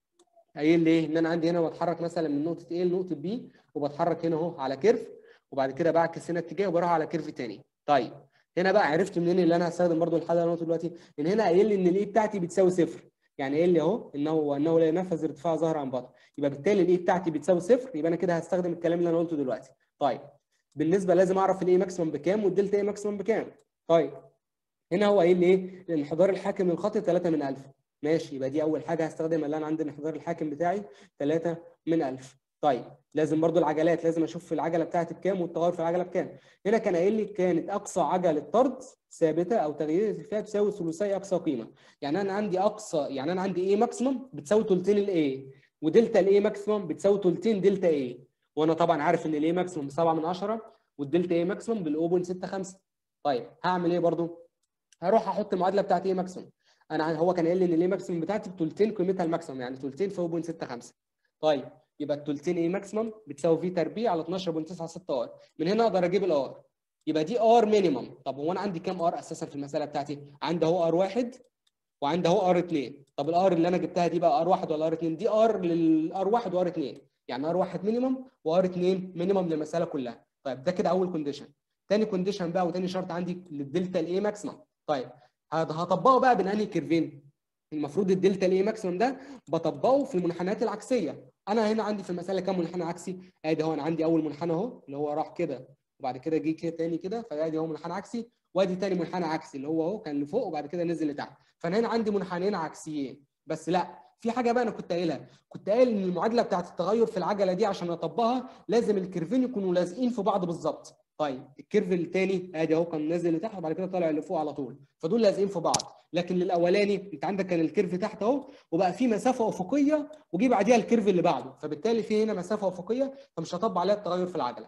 A: قايل لي ايه ان انا عندي هنا بتحرك مثلا من نقطه A لنقطه B وبتحرك هنا اهو على كيرف وبعد كده بعكس هنا اتجاه وبروح على كيرف تاني طيب هنا بقى عرفت منين اللي انا هستخدم برضو الحل اللي انا قلته دلوقتي ان هنا قايل لي ان الاي بتاعتي بتساوي صفر يعني قايل لي اهو انه انه لا ينفذ ارتفاع ظهر عن بطن يبقى بالتالي الاي بتاعتي بتساوي صفر يبقى انا كده هستخدم الكلام اللي انا قلته دلوقتي طيب بالنسبه لازم اعرف الاي ماكسيمم بكام والدلتا اي ماكسيمم بكام طيب هنا هو قايل لي ايه الانحدار الحاكم للخط 3 من 1000 ماشي يبقى دي اول حاجه هستخدمها اللي انا عندي الانحدار الحاكم بتاعي 3 من 1000 طيب لازم برضو العجلات لازم اشوف العجله بتاعتي بكام والتغير في العجله بكام هنا كان قايل لي كانت اقصى عجله طرد ثابته او تغيير فيها تساوي ثلثي اقصى قيمه يعني انا عندي اقصى يعني انا عندي ايه ماكسيمم بتساوي ثلثين الاي ودلتا الاي ماكسيمم بتساوي ثلثين دلتا اي وانا طبعا عارف ان الاي ماكسيمم 7 من 10 والدلتا اي ماكسيمم بال 0.65 طيب هعمل ايه برضو هروح احط المعادله بتاعتي ايه ماكسيمم انا هو كان قايل لي ان الايه ماكسيمم بتاعتي بثلثين قيمتها الماكسيمم يعني ثلثين في 0.65 طيب يبقى الثلثين ايه ماكسيمم بتساوي في تربيع على 12.96 ار من هنا اقدر اجيب الار يبقى دي ار مينيمم طب هو انا عندي كام ار اساسا في المساله بتاعتي عندي اهو ار واحد وعندي اهو ار 2 طب الار اللي انا جبتها دي بقى ار واحد ولا ار 2 دي ار للار واحد وار 2 يعني ار واحد مينيمم وار 2 مينيمم للمساله كلها طيب ده كده اول كونديشن تاني كونديشن بقى وتاني شرط عندي للدلتا الاي ماكسيمم طيب هطبقه بقى بين انهي كيرفين المفروض الدلتا الاي ماكسيمم ده بطبقه في المنحنيات العكسيه انا هنا عندي في المساله كام منحنى عكسي ادي اهو انا عندي اول منحنى اهو اللي هو راح كده وبعد كده جه كده تاني كده فادي اهو منحنى عكسي وادي تاني منحنى عكسي اللي هو اهو كان لفوق وبعد كده نزل لتحت فانا هنا عندي منحنيين عكسيين بس لا في حاجه بقى انا كنت قايلها كنت قايل ان المعادله بتاعت التغير في العجله دي عشان اطبقها لازم الكيرفين يكونوا لازقين في بعض بالظبط طيب الكيرف الثاني ادي اهو كان نازل لتحت وبعد كده طالع لفوق على طول فدول لازقين في بعض لكن للاولاني انت عندك كان الكيرف تحت اهو وبقى في مسافه افقيه وجي بعديها الكيرف اللي بعده فبالتالي في هنا مسافه افقيه فمش هطبق عليها التغير في العجله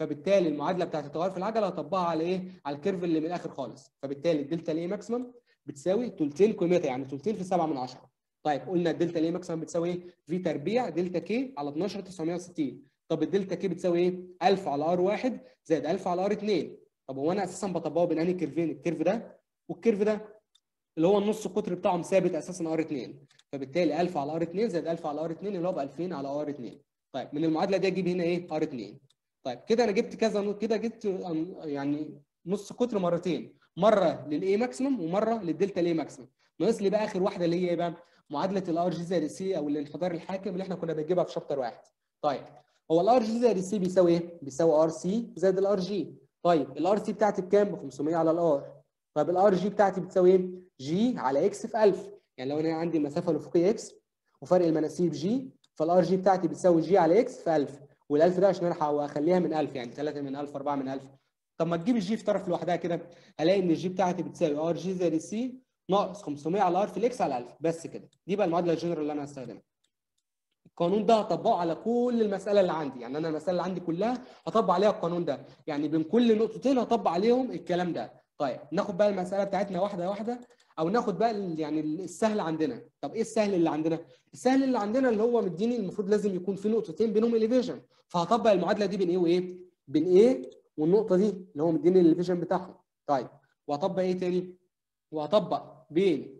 A: فبالتالي المعادله بتاعت التغير في العجله هطبقها على ايه؟ على الكيرف اللي من الاخر خالص فبالتالي الدلتا الاي ماكسيمم بتساوي ثلثين قيمتها يعني ثلثين في 7 من 10 طيب قلنا الدلتا الاي ماكسيمم بتساوي ايه؟ في تربيع دلتا كي على 12 960 طب الدلتا كي بتساوي ايه؟ 1000 على ار 1 زائد 1000 على ار 2 طب هو انا اساسا بطبقه بين انهي كيرفين؟ الكيرف ده والكيرف ده اللي هو النص القطر بتاعهم ثابت اساسا ار 2 فبالتالي 1000 على ار 2 زائد 1000 على ار 2 اللي هو ب 2000 على ار 2 طيب من المعادله دي اجيب هنا ايه؟ ار 2 طيب كده انا جبت كذا كده جبت يعني نص قطر مرتين مره للاي ماكسيمم ومره للدلتا الاي ماكسيمم ناقص لي بقى اخر واحده اللي هي ايه بقى؟ معادله الار جي زائد السي او الانحدار الحاكم اللي احنا كنا بنجيبها في شابتر واحد. طيب هو الار جي زائد السي بيساوي ايه؟ بيساوي ار سي زائد الار جي. طيب الار سي بتاعتي بكام؟ ب 500 على الار. طيب الار جي بتاعتي بتساوي ايه؟ جي على اكس في 1000 يعني لو انا عندي المسافه الافقيه اكس وفرق المناسيب جي فالار جي بتاعتي بتساوي جي على اكس في 1000 وال1000 ده عشان انا اخليها من 1000 يعني 3 من 1000 4 من 1000 طب ما تجيب الجي في طرف لوحدها كده هلاقي ان الجي بتاعتي بتساوي ار جي زائد السي ناقص 500 على ار في الاكس على 1000 بس كده دي بقى المعادله الجنرال اللي انا هستخدمها القانون ده هطبقه على كل المساله اللي عندي يعني انا المساله اللي عندي كلها هطبق عليها القانون ده يعني بين كل نقطتين هطبق عليهم الكلام ده طيب ناخد بقى المساله بتاعتنا واحده واحده او ناخد بقى يعني السهل عندنا طب ايه السهل اللي عندنا السهل اللي عندنا اللي هو مديني المفروض لازم يكون في نقطتين بينهم اليفيجن فهطبق المعادله دي بين ايه وايه بين ايه والنقطه دي اللي هو مديني الاليفيجن بتاعهم طيب وهطبق ايه تاني وهطبق بين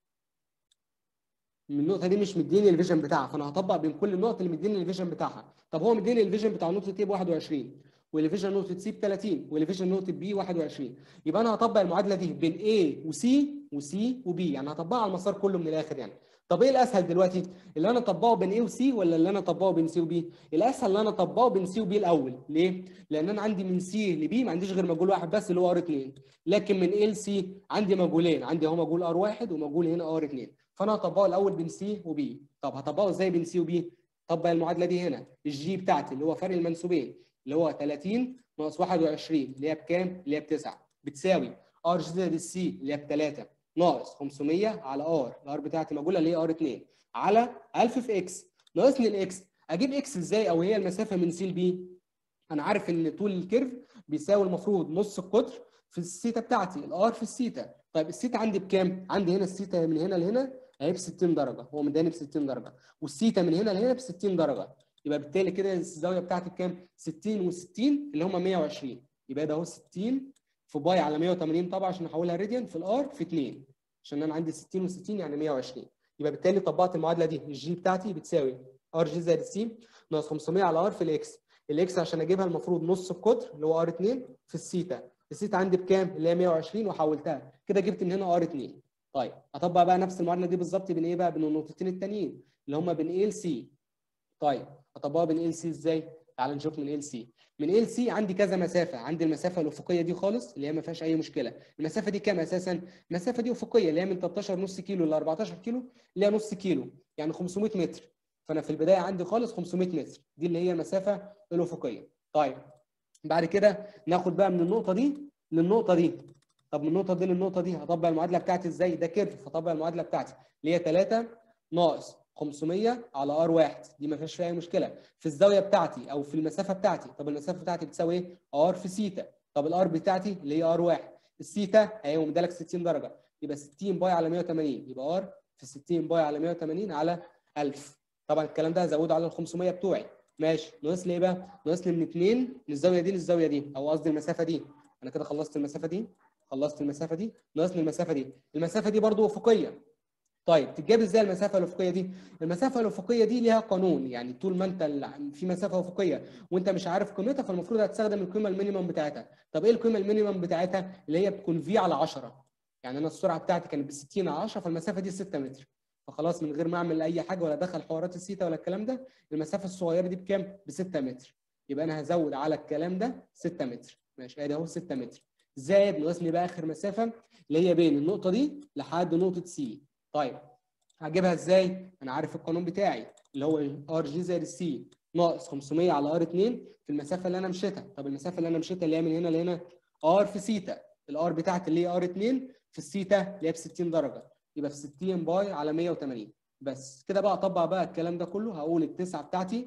A: من النقطه دي مش مديني الفيجن بتاعها فانا هطبق بين كل النقط اللي مديني الفيجن بتاعها طب هو مديني الفيجن بتاع نقطه ايه ب 21 والفيجن نقطه سي ب 30 والفيجن نقطه بي 21 يبقى انا هطبق المعادله دي بين A وسي وسي وبي يعني هطبقها على المسار كله من الاخر يعني طب ايه الاسهل دلوقتي اللي انا اطبقه بين A وسي ولا اللي انا اطبقه بين سي وبي الاسهل اللي انا اطبقه بين سي وبي الاول ليه لان انا عندي من سي لبي ما عنديش غير مجهول واحد بس اللي هو ار 2 لكن من A لسي عندي مجهولين عندي اهو مجهول ار 1 ومجهول هنا ار 2 فانا هطبقه الاول بين سي وبي طب هطبقه ازاي بين سي وبي طبق المعادله دي هنا الجي بتاعتي اللي هو فرق المنسوبين اللي هو 30 ناقص 21 اللي هي بكام اللي هي بتسعة بتساوي ار جي زائد السي اللي هي ب 3 ناقص 500 على ار الار بتاعتي مجهوله اللي هي ار 2 على 1000 في اكس ناقصني الاكس اجيب اكس ازاي او هي المسافه من سي لبي انا عارف ان طول الكيرف بيساوي المفروض نص القطر في السيتا بتاعتي الار في السيتا طيب السيتا عندي بكام عندي هنا السيتا من هنا لهنا اهي ب 60 درجه هو مداني ب 60 درجه والسيتا من هنا لهنا ب 60 درجه يبقى بالتالي كده الزاويه بتاعتي بكام 60 و60 اللي هم 120 يبقى ده اهو 60 في باي على 180 طبعا عشان احولها راديان في الار في 2 عشان انا عندي 60 و60 يعني 120 يبقى بالتالي طبقت المعادله دي الجي بتاعتي بتساوي ار جي زائد سي ناقص 500 على ار في الاكس الاكس عشان اجيبها المفروض نص القطر اللي هو ار 2 في السيتا السيتا عندي بكام اللي هي 120 وحولتها كده جبت من هنا ار 2 طيب اطبق بقى نفس المعادله دي بالظبط بين ايه بقى بين النقطتين التانيين اللي هم بين ايه لسي طيب اطبقها بين ال سي ازاي تعال نشوف من ال سي من ال سي عندي كذا مسافه عندي المسافه الافقيه دي خالص اللي هي ما فيهاش اي مشكله المسافه دي كام اساسا المسافه دي افقيه اللي هي من 13 نص كيلو ل 14 كيلو اللي هي نص كيلو يعني 500 متر فانا في البدايه عندي خالص 500 متر دي اللي هي المسافه الافقيه طيب بعد كده ناخد بقى من النقطه دي للنقطه دي طب من النقطه دي للنقطه دي هطبق المعادله بتاعتي ازاي ده كيرف فطبق المعادله بتاعتي اللي هي 3 ناقص 500 على ار 1 دي ما فيهاش فيها اي مشكله في الزاويه بتاعتي او في المسافه بتاعتي طب المسافه بتاعتي بتساوي ايه ار في سيتا طب الار بتاعتي اللي هي ار 1 السيتا اهي مدالك 60 درجه يبقى 60 باي على 180 يبقى ار في 60 باي على 180 على 1000 طبعا الكلام ده هزوده على ال 500 بتوعي ماشي ناقص لي ايه بقى ناقص لي من 2 من الزاويه دي للزاويه دي او قصدي المسافه دي انا كده خلصت المسافه دي خلصت المسافه دي ناقصني المسافه دي المسافه دي برضو افقيه طيب تتجاب ازاي المسافه الافقيه دي المسافه الافقيه دي ليها قانون يعني طول ما انت في مسافه افقيه وانت مش عارف قيمتها فالمفروض هتستخدم القيمه المينيمم بتاعتها طب ايه القيمه المينيمم بتاعتها اللي هي بتكون في على 10 يعني انا السرعه بتاعتي كانت ب 60 على 10 فالمسافه دي 6 متر فخلاص من غير ما اعمل اي حاجه ولا ادخل حوارات السيتا ولا الكلام ده المسافه الصغيره دي بكام ب 6 متر يبقى انا هزود على الكلام ده 6 متر ماشي ادي اهو 6 متر زائد ناقصني بقى اخر مسافه اللي هي بين النقطه دي لحد نقطه سي طيب هجيبها ازاي انا عارف القانون بتاعي اللي هو ار جي زائد السي ناقص 500 على ار 2 في المسافه اللي انا مشيتها طب المسافه اللي انا مشيتها اللي هي من هنا لهنا ار في سيتا الار بتاعتي اللي هي ار 2 في السيتا اللي هي ب 60 درجه يبقى في 60 باي على 180 بس كده بقى اطبق بقى الكلام ده كله هقول التسعه بتاعتي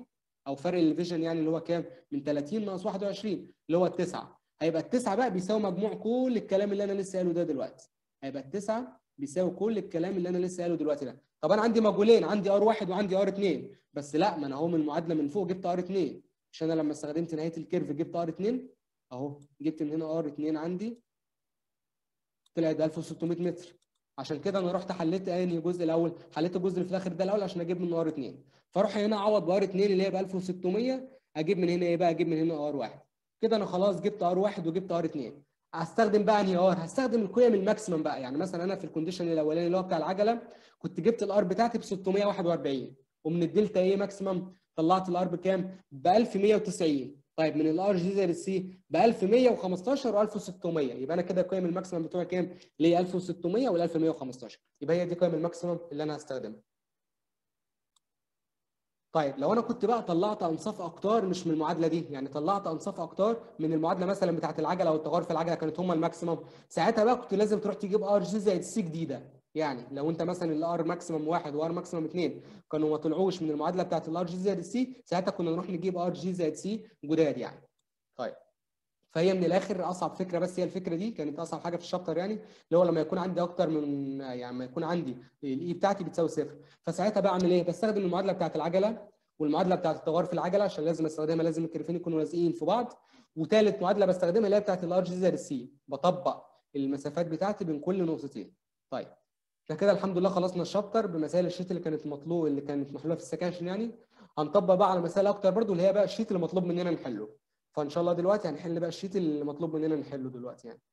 A: او فرق الفيجن يعني اللي هو كام من 30 ناقص 21 اللي هو التسعه هيبقى التسعه بقى بيساوي مجموع كل الكلام اللي انا لسه قايله ده دلوقتي هيبقى التسعه بيساوي كل الكلام اللي انا لسه قايله دلوقتي ده طب انا عندي مجهولين عندي ار واحد وعندي ار 2 بس لا ما انا اهو من المعادله من فوق جبت ار 2 مش انا لما استخدمت نهايه الكيرف جبت ار 2 اهو جبت من هنا ار 2 عندي طلعت 1600 متر عشان كده انا رحت حليت انهي جزء الاول حليت الجزء اللي في الاخر ده الاول عشان اجيب منه ار 2 فاروح هنا اعوض بار 2 اللي هي ب 1600 اجيب من هنا ايه بقى اجيب من هنا ار 1 كده انا خلاص جبت ار 1 وجبت ار 2 هستخدم بقى انهي ار هستخدم القيم الماكسيمم بقى يعني مثلا انا في الكونديشن الاولاني اللي هو بتاع العجله كنت جبت الار بتاعتي ب 641 ومن الدلتا ايه ماكسيمم طلعت الار بكام ب 1190 طيب من الار جي زائد السي ب 1115 و1600 يبقى انا كده قيم الماكسيمم بتوعي كام؟ اللي هي 1600 وال 1115 يبقى هي دي قيم الماكسيمم اللي انا هستخدمها. طيب لو انا كنت بقى طلعت انصاف اقطار مش من المعادله دي يعني طلعت انصاف اقطار من المعادله مثلا بتاعت العجله او التغير في العجله كانت هم الماكسيمم ساعتها بقى كنت لازم تروح تجيب ار جي زائد سي جديده يعني لو انت مثلا الار ماكسيمم واحد وار ماكسيمم اثنين كانوا ما طلعوش من المعادله بتاعت الار جي زائد سي ساعتها كنا نروح نجيب ار جي زائد سي جداد يعني. طيب فهي من الاخر اصعب فكره بس هي الفكره دي كانت اصعب حاجه في الشابتر يعني اللي هو لما يكون عندي اكتر من يعني لما يكون عندي الاي بتاعتي بتساوي صفر فساعتها بعمل ايه؟ بستخدم المعادله بتاعت العجله والمعادله بتاعت التغير في العجله عشان لازم استخدمها لازم الكرفين يكونوا لازقين في بعض وثالث معادله بستخدمها اللي هي بتاعت الار جي زائد السي بطبق المسافات بتاعتي بين كل نقطتين. طيب احنا كده الحمد لله خلصنا الشابتر بمسائل الشيت اللي كانت مطلوب اللي كانت محلوله في السكاشن يعني هنطبق بقى على مسائل اكتر برضو اللي هي بقى الشيت اللي مطلوب مننا نحله فان شاء الله دلوقتي هنحل بقى الشيت اللي مطلوب مننا نحله دلوقتي يعني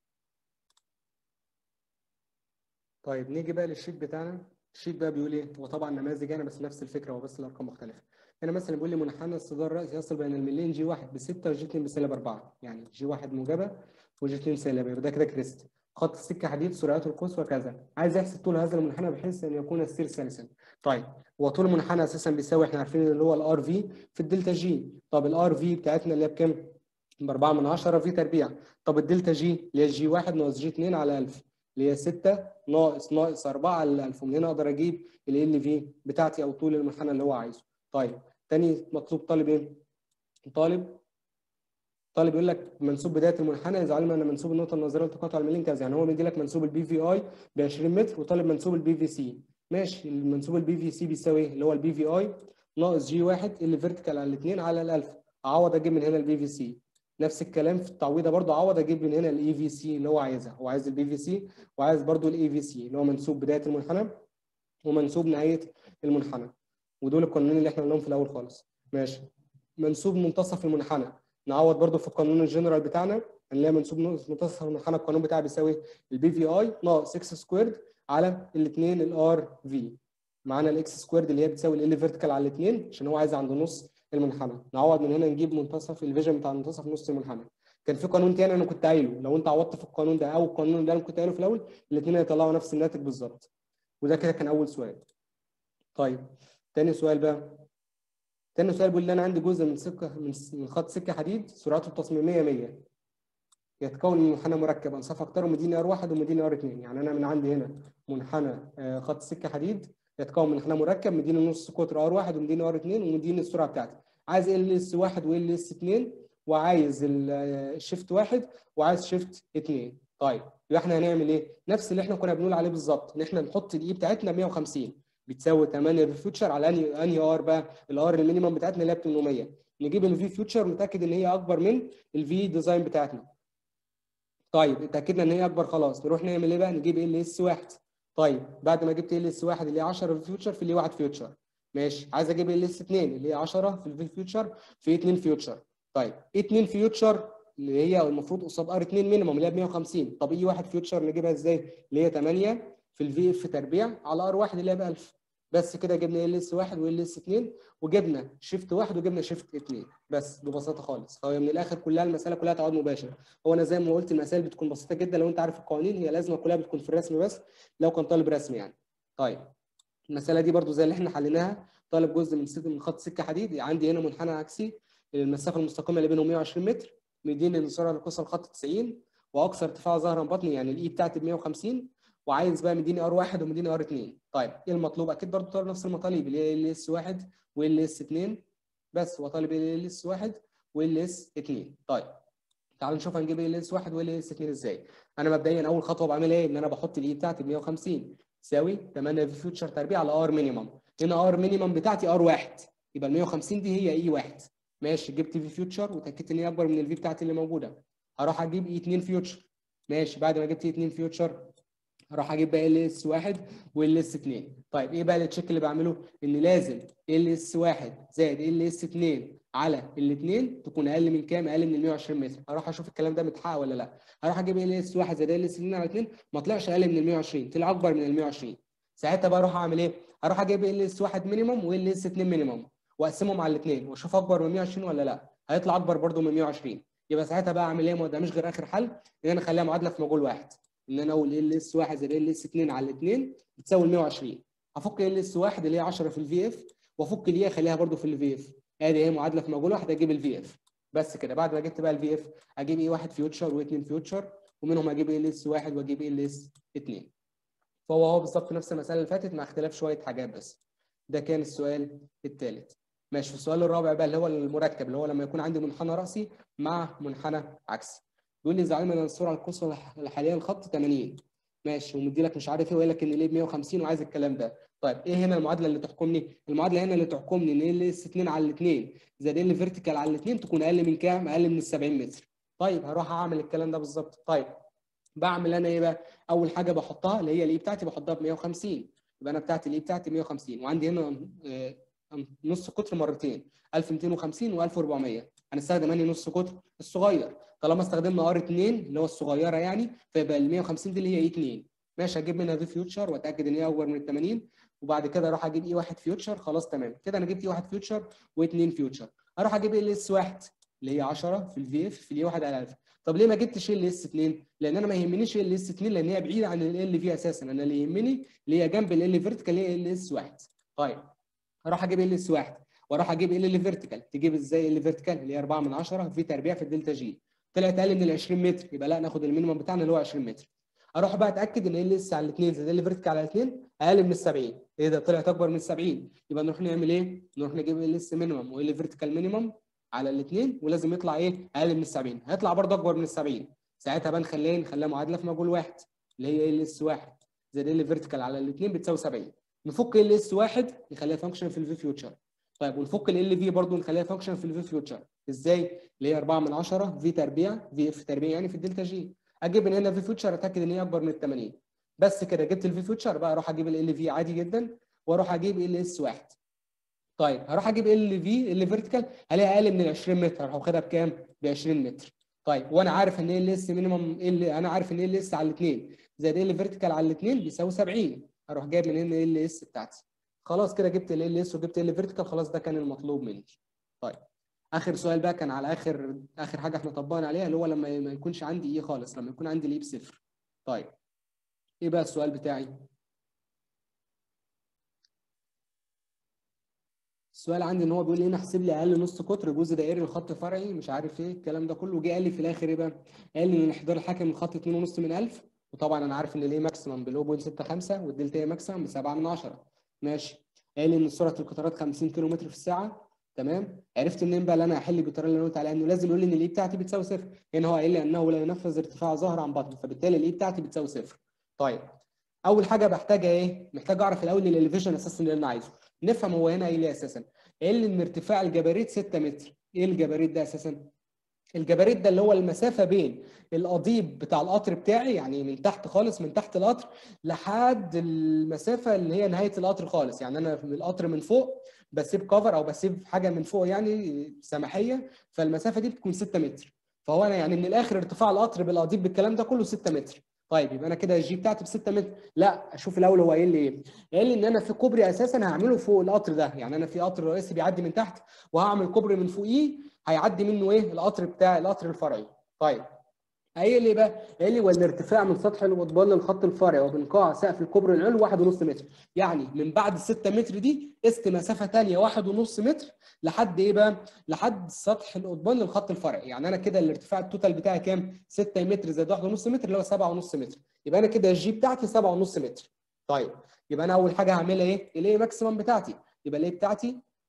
A: طيب نيجي بقى للشيت بتاعنا الشيت بقى بيقول ايه هو طبعا نماذج يعني بس نفس الفكره هو بس الارقام مختلفه هنا مثلا بيقول لي منحنى الصدار الرأسي يصل بين الملين جي 1 ب 6 وجي 2 بسالب 4 يعني جي 1 موجبه وجي 2 سالبه يبقى ده كده كريست خط السكه حديد سرعته القصوى كذا عايز يحسب طول هذا المنحنى بحيث ان يكون السير سلسا طيب هو طول المنحنى اساسا بيساوي احنا عارفين اللي هو الار في في الدلتا جي طب الار في بتاعتنا اللي هي بكام ب 4 من 10 في تربيع طب الدلتا جي اللي هي جي 1 ناقص جي 2 على 1000 اللي هي 6 ناقص ناقص 4 على 1000 ومن هنا اقدر اجيب ال في بتاعتي او طول المنحنى اللي هو عايزه طيب تاني مطلوب طالب ايه طالب طالب يقول لك منسوب بدايه المنحنى اذا علم ان منسوب النقطه الناظره لتقاطع الميلين كذا يعني هو مدي لك منسوب البي في اي ب 20 متر وطالب منسوب البي في سي ماشي المنسوب البي في سي بيساوي ايه اللي هو البي في اي ناقص جي 1 اللي فيرتيكال على الاثنين على ال 1000 اعوض اجيب من هنا البي في سي نفس الكلام في التعويضه برضو اعوض اجيب من هنا الاي في سي اللي هو عايزها هو عايز البي في سي وعايز برضو الاي في سي اللي هو منسوب بدايه المنحنى ومنسوب نهايه المنحنى ودول القانونين اللي احنا قلناهم في الاول خالص ماشي منسوب منتصف المنحنى نعوض برضو في القانون الجنرال بتاعنا هنلاقي منسوب منتصف المنحنى القانون بتاعي بيساوي البي في اي ناقص اكس سكويرد على الاثنين الار في معانا الاكس سكويرد اللي هي بتساوي ال فيرتيكال على الاثنين عشان هو عايز عند نص المنحنى نعوض من هنا نجيب منتصف الفيجن بتاع منتصف نص المنحنى كان في قانون تاني انا كنت قايله لو انت عوضت في القانون ده او القانون اللي انا كنت قايله في الاول الاثنين هيطلعوا نفس الناتج بالظبط وده كده كان اول سؤال طيب تاني سؤال بقى تاني سؤال بيقول لي انا عندي جزء من سكه من خط سكه حديد سرعته التصميميه 100 يتكون من منحنى مركب انصاف اكتر ومديني ار 1 ومديني ار 2 يعني انا من عندي هنا منحنى خط سكه حديد يتكون من منحنى مركب مديني نص قطر ار 1 ومديني ار 2 ومديني السرعه بتاعتي عايز ال اس 1 وال اس 2 وعايز الشيفت 1 وعايز شيفت 2 طيب يبقى احنا هنعمل ايه؟ نفس اللي احنا كنا بنقول عليه بالظبط ان احنا نحط الاي بتاعتنا 150 بتساوي 8 في فيوتشر على انهي انهي ار بقى الار المينيمم بتاعتنا اللي هي ب 800 نجيب الفي فيوتشر ونتاكد ان هي اكبر من الفي ديزاين بتاعتنا طيب اتاكدنا ان هي اكبر خلاص نروح نعمل ايه بقى نجيب ال اس 1 طيب بعد ما جبت ال اس 1 اللي هي 10 في فيوتشر في اللي 1 فيوتشر ماشي عايز اجيب ال اس 2 اللي هي 10 في الفي فيوتشر في 2 فيوتشر طيب 2 فيوتشر اللي هي المفروض قصاد ار 2 مينيمم اللي هي ب 150 طب اي 1 فيوتشر نجيبها ازاي اللي هي 8 في الفي اف تربيع على ار 1 اللي هي ب 1000 بس كده جبنا ال اس 1 وال اس 2 وجبنا شيفت 1 وجبنا شيفت 2 بس ببساطه خالص فهي من الاخر كلها المساله كلها تعاد مباشر هو انا زي ما قلت المسائل بتكون بسيطه جدا لو انت عارف القوانين هي لازمه كلها بتكون في الرسم بس لو كان طالب رسم يعني طيب المساله دي برضو زي اللي احنا حليناها طالب جزء من سكه من خط سكه حديد عندي هنا منحنى عكسي المسافه المستقيمه اللي بينهم 120 متر مديني السرعه القصوى الخط 90 واقصى ارتفاع ظهرا بطني يعني الاي بتاعتي ب 150 وعايز بقى مديني ار 1 ومديني ار 2 طيب ايه المطلوب اكيد برضه طالب نفس المطالب اللي هي ال اس 1 وال اس 2 بس هو طالب ال اس 1 وال اس 2 طيب تعالوا نشوف هنجيب ال اس 1 وال اس 2 ازاي انا مبدئيا اول خطوه بعملها ايه ان انا بحط الاي بتاعتي ب 150 تساوي 8 في فيوتشر تربيع على ار مينيمم هنا ار مينيمم بتاعتي ار 1 يبقى ال 150 دي هي اي 1 ماشي جبت في فيوتشر وتاكدت ان هي اكبر من الفي بتاعتي اللي موجوده هروح اجيب اي 2 فيوتشر ماشي بعد ما جبت اي 2 فيوتشر هروح اجيب بقى ال اس 1 وال اس 2 طيب ايه بقى التشيك اللي بعمله ان لازم ال اس 1 زائد ال اس 2 على الاثنين تكون اقل من كام اقل من 120 متر هروح اشوف الكلام ده متحقق ولا لا هروح اجيب ال اس 1 زائد ال اس 2 على 2 ما طلعش اقل من ال 120 طلع اكبر من ال 120 ساعتها بقى اروح اعمل ايه اروح اجيب ال اس 1 مينيمم وال اس 2 مينيمم واقسمهم على الاثنين واشوف اكبر من 120 ولا لا هيطلع اكبر برده من 120 يبقى ساعتها بقى اعمل ايه ما ده مش غير اخر حل ان انا اخليها معادله في مجهول واحد ان انا اقول ال اس 1 زائد ال اس 2 على 2 بتساوي ال 120 هفك ال اس 1 اللي هي 10 في الفي اف وافك اللي هي اخليها برده في الفي اف ادي هي معادله في مجهول واحد اجيب الفي اف بس كده بعد ما جبت بقى الفي اف اجيب ايه واحد فيوتشر واثنين فيوتشر ومنهم اجيب ال اس 1 واجيب ال اس 2 فهو هو بالظبط نفس المساله اللي فاتت مع اختلاف شويه حاجات بس ده كان السؤال الثالث ماشي في السؤال الرابع بقى اللي هو المركب اللي هو لما يكون عندي منحنى راسي مع منحنى عكسي بيقول لي زعيم ان السرعه القصوى الحاليه للخط 80 ماشي ومدي لك مش عارف ايه وقال لك ان ليه ب 150 وعايز الكلام ده طيب ايه هنا المعادله اللي تحكمني المعادله هنا اللي تحكمني ان ال اس 2 على 2 زائد ال فيرتيكال على 2 تكون اقل من كام اقل من ال 70 متر طيب هروح اعمل الكلام ده بالظبط طيب بعمل انا ايه بقى اول حاجه بحطها اللي هي الاي بتاعتي بحطها ب 150 يبقى انا بتاعتي الاي بتاعتي 150 وعندي هنا نص قطر مرتين 1250 و1400 هنستخدم انهي نص قطر الصغير طالما استخدمنا ار 2 اللي هو الصغيره يعني فيبقى ال 150 دي اللي هي اي 2 ماشي هجيب منها في فيوتشر واتاكد ان هي اكبر من ال 80 وبعد كده اروح اجيب اي 1 فيوتشر خلاص تمام كده انا جبت اي 1 فيوتشر واثنين فيوتشر اروح اجيب ال اس 1 اللي هي 10 في الفي اف في الاي 1 على 1000 طب ليه ما جبتش ال اس 2 لان انا ما يهمنيش ال اس 2 لان هي بعيده عن ال في اساسا انا اللي يهمني اللي هي جنب ال فيرتيكال اللي هي ال اس 1 طيب اروح اجيب ال اس 1 واروح اجيب ال اللي فيرتيكال تجيب ازاي ال فيرتيكال اللي هي 4 من 10 في تربيع في الدلتا جي طلعت اقل من ال 20 متر يبقى لا ناخد المينيمم بتاعنا اللي هو 20 متر اروح بقى اتاكد ان ال اس على الاثنين زائد ال فيرتيكال على الاثنين اقل من ال 70 ايه ده طلعت اكبر من ال 70 يبقى نروح نعمل ايه نروح نجيب ال اس مينيمم وال فيرتيكال مينيمم على الاثنين ولازم يطلع ايه اقل من ال 70 هيطلع برضه اكبر من ال 70 ساعتها بقى نخليها نخليها معادله في مجهول واحد اللي هي ال اس 1 زائد ال فيرتيكال على الاثنين بتساوي 70 نفك ال اس 1 نخليها فانكشن في الفي فيوتشر طيب ونفك ال في برضه نخليها فانكشن في الفي فيوتشر ازاي اللي هي 4 من 10 في تربيع في اف تربيع يعني في الدلتا جي اجيب من هنا في فيوتشر اتاكد ان هي اكبر من ال 80 بس كده جبت الفي فيوتشر بقى اروح اجيب ال في عادي جدا واروح اجيب ال اس 1 طيب هروح اجيب ال في ال فيرتيكال هلاقيها اقل من ال 20 متر هروح واخدها بكام؟ ب 20 متر طيب وانا عارف ان ال اس مينيمم ال انا عارف ان ال اس على الاثنين زائد ال فيرتيكال على الاثنين بيساوي 70 اروح جايب من هنا ال اس بتاعتي خلاص كده جبت ال اس وجبت ال فيرتيكال خلاص ده كان المطلوب مني طيب اخر سؤال بقى كان على اخر اخر حاجه احنا طبقنا عليها اللي هو لما ما يكونش عندي ايه خالص لما يكون عندي الايه بصفر طيب ايه بقى السؤال بتاعي السؤال عندي ان هو بيقول لي هنا احسب لي اقل نص قطر جزء دائري لخط فرعي مش عارف ايه الكلام ده كله جه قال لي في الاخر ايه بقى قال لي ان انحدار الحاكم من خط 2.5 من 1000 وطبعا انا عارف ان الايه ماكسيمم ب 0.65 والدلتا ايه ماكسيمم ب 7 من 10 ماشي قال لي ان سرعه القطارات 50 كيلو متر في الساعه تمام عرفت منين بقى اللي انا هحل بالطريقه اللي انا قلت عليها انه لازم يقول لي ان الاي بتاعتي بتساوي صفر هنا هو قايل لي انه لا ينفذ ارتفاع ظهر عن بطن فبالتالي الاي بتاعتي بتساوي صفر طيب اول حاجه بحتاجها ايه محتاج اعرف الاول الاليفيشن اساسا اللي انا عايزه نفهم هو هنا قايل ايه اساسا قايل لي ان ارتفاع الجباريت 6 متر ايه الجباريت ده اساسا الجباريت ده اللي هو المسافه بين القضيب بتاع القطر بتاعي يعني من تحت خالص من تحت القطر لحد المسافه اللي هي نهايه القطر خالص يعني انا من القطر من فوق بسيب كفر او بسيب حاجه من فوق يعني سماحيه فالمسافه دي بتكون 6 متر فهو انا يعني من الاخر ارتفاع القطر بالقضيب بالكلام ده كله 6 متر طيب يبقى انا كده الجي بتاعتي ب 6 متر لا اشوف الاول هو قايل لي ايه قال لي ان انا في كوبري اساسا هعمله فوق القطر ده يعني انا في قطر رئيسي بيعدي من تحت وهعمل كوبري من فوقيه هيعدي منه ايه القطر بتاع القطر الفرعي طيب قايل لي بقى قال لي والارتفاع من سطح القضبان للخط الفرعي ومن قاع سقف الكوبري العلوي 1.5 متر يعني من بعد 6 متر دي قست مسافه ثانيه 1.5 متر لحد ايه بقى لحد سطح القضبان للخط الفرعي يعني انا كده الارتفاع التوتال بتاعي كام 6 متر زائد 1.5 متر اللي هو 7.5 متر يبقى انا كده الجي بتاعتي 7.5 متر طيب يبقى انا اول حاجه هعملها ايه الايه ماكسيمم بتاعتي يبقى الايه بتاعتي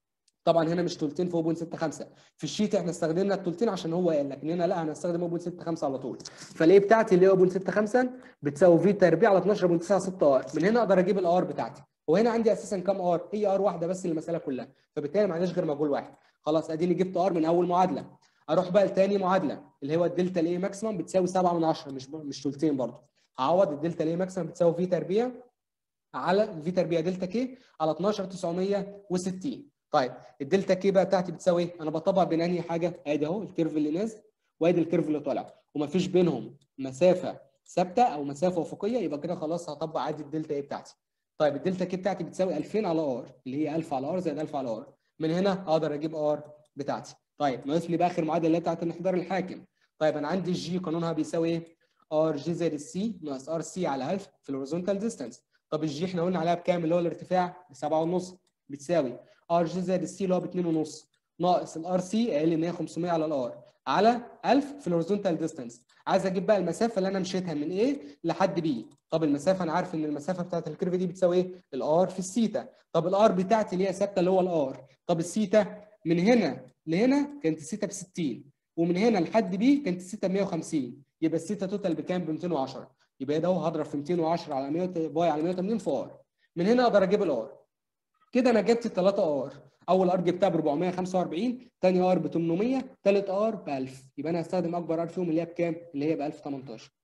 A: طبعا هنا مش تلتين في 0.65 في الشيت احنا استخدمنا التلتين عشان هو قال لكن هنا لا انا هستخدم 0.65 على طول فالايه بتاعتي اللي هو 0.65 بتساوي في تربيع على 12.96 ار من هنا اقدر اجيب الار بتاعتي وهنا عندي اساسا كام ار هي ار واحده بس المساله كلها فبالتالي ما عنديش غير مجهول واحد خلاص اديني جبت ار من اول معادله اروح بقى لتاني معادله اللي هو الدلتا الايه ماكسيمم بتساوي 7 من 10 مش مش ثلثين برضه هعوض الدلتا الايه ماكسيمم بتساوي في تربيع على في تربيع دلتا كي على 12960 طيب الدلتا كي بقى بتاعتي بتساوي ايه؟ انا بطبق بين انهي حاجه ادي اهو الكيرف اللي نازل وادي الكيرف اللي طالع ومفيش بينهم مسافه ثابته او مسافه افقيه يبقى كده خلاص هطبق عادي الدلتا ايه بتاعتي طيب الدلتا كي بتاعتي بتساوي 2000 على ار اللي هي 1000 على ار زائد 1000 على ار من هنا اقدر اجيب ار بتاعتي طيب ناقص لي بقى اخر معادله اللي هي بتاعت الانحدار الحاكم طيب انا عندي الجي قانونها بيساوي ايه ار جي زائد السي ناقص ار سي على 1000 في الهوريزونتال ديستانس طب الجي احنا قلنا عليها بكام اللي هو الارتفاع ب 7.5 بتساوي ار جي زائد السي اللي هو ب 2.5 ناقص الار سي اقل ان هي 500 على الار على 1000 في الهوريزونتال ديستانس عايز اجيب بقى المسافه اللي انا مشيتها من ايه لحد بي طب المسافه انا عارف ان المسافه بتاعت الكيرف دي بتساوي ايه الار في السيتا طب الار بتاعتي اللي هي ثابته اللي هو الار طب السيتا من هنا لهنا كانت السيتا ب 60 ومن هنا لحد بي كانت السيتا ب 150 يبقى السيتا توتال بكام ب 210 يبقى ده اهو هضرب في 210 على 100 باي على 180 في ار من هنا اقدر اجيب الار كده انا جبت الثلاثه ار اول ار جبتها ب 445 ثاني ار ب 800 ثالث ار ب 1000 يبقى انا هستخدم اكبر ار فيهم اللي هي بكام اللي هي ب 1018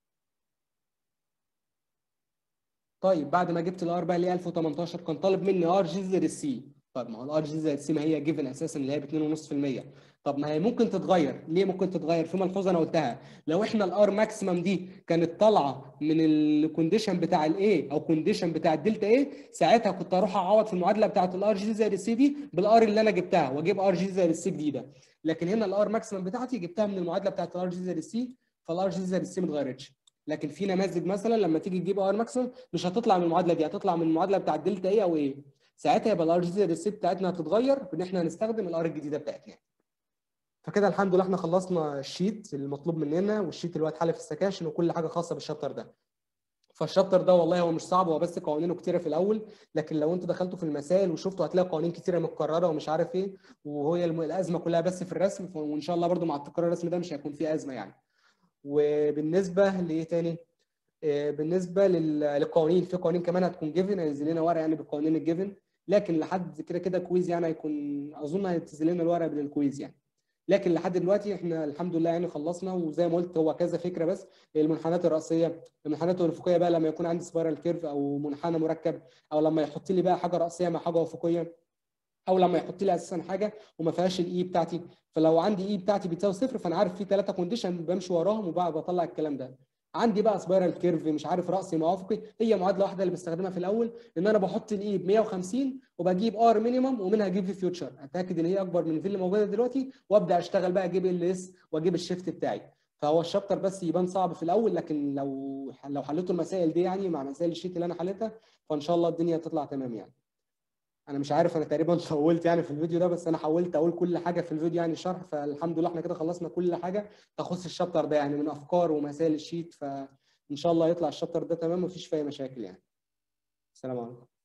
A: طيب بعد ما جبت الار بقى اللي هي 1018 كان طالب مني ار جي زائد السي طب ما هو الار جي زائد السي ما هي جيفن اساسا اللي هي ب 2.5% طب ما هي ممكن تتغير ليه ممكن تتغير في ملحوظه انا قلتها لو احنا الار ماكسيمم دي كانت طالعه من الكونديشن بتاع الاي او كونديشن بتاع الدلتا اي ساعتها كنت اروح اعوض في المعادله بتاعه الار جي زائد السي دي بالار اللي انا جبتها واجيب ار جي زائد السي جديده لكن هنا الار ماكسيمم بتاعتي جبتها من المعادله بتاعه الار جي زائد السي فالار جي زائد السي ما اتغيرتش لكن في نماذج مثلا لما تيجي تجيب ار ماكسيمم مش هتطلع من المعادله دي هتطلع من المعادله بتاع الدلتا اي او ايه ساعتها يبقى الار جي زائد السي بتاعتنا هتتغير بان احنا هنستخدم الار الجديده بتاعتنا فكده الحمد لله احنا خلصنا الشيت المطلوب مننا والشيت اللي هو اتحل في السكاشن وكل حاجه خاصه بالشابتر ده فالشابتر ده والله هو مش صعب هو بس قوانينه كتيره في الاول لكن لو انتوا دخلتوا في المسائل وشفتوا هتلاقوا قوانين كتيره متكرره ومش عارف ايه وهي الازمه كلها بس في الرسم وان شاء الله برده مع التكرار الرسم ده مش هيكون فيه ازمه يعني وبالنسبه لايه تاني بالنسبه للقوانين في قوانين كمان هتكون جيفن هينزل لنا ورقه يعني بالقوانين الجيفن لكن لحد كده كده كويز يعني هيكون اظن هينزل لنا الورقه بالكويز يعني لكن لحد دلوقتي احنا الحمد لله يعني خلصنا وزي ما قلت هو كذا فكره بس المنحنيات الراسيه المنحنيات الافقيه بقى لما يكون عندي سبايرال كيرف او منحنى مركب او لما يحط لي بقى حاجه راسيه مع حاجه افقيه او لما يحط لي اساسا حاجه وما فيهاش الاي بتاعتي فلو عندي اي بتاعتي بتساوي صفر فانا عارف في ثلاثه كونديشن بمشي وراهم وبقى بطلع الكلام ده عندي بقى سبايرال كيرف مش عارف راسي مع افقي هي معادله واحده اللي بستخدمها في الاول ان انا بحط الاي ب 150 وبجيب ار مينيمم ومنها اجيب في فيوتشر اتاكد ان هي اكبر من في اللي موجوده دلوقتي وابدا اشتغل بقى اجيب ال اس واجيب الشيفت بتاعي فهو الشابتر بس يبان صعب في الاول لكن لو لو حليتوا المسائل دي يعني مع مسائل الشيت اللي انا حليتها فان شاء الله الدنيا تطلع تمام يعني انا مش عارف انا تقريبا طولت يعني في الفيديو ده بس انا حاولت اقول كل حاجه في الفيديو يعني شرح فالحمد لله احنا كده خلصنا كل حاجه تخص الشابتر ده يعني من افكار ومسائل الشيت فان شاء الله يطلع الشابتر ده تمام مفيش فيه مشاكل يعني السلام عليكم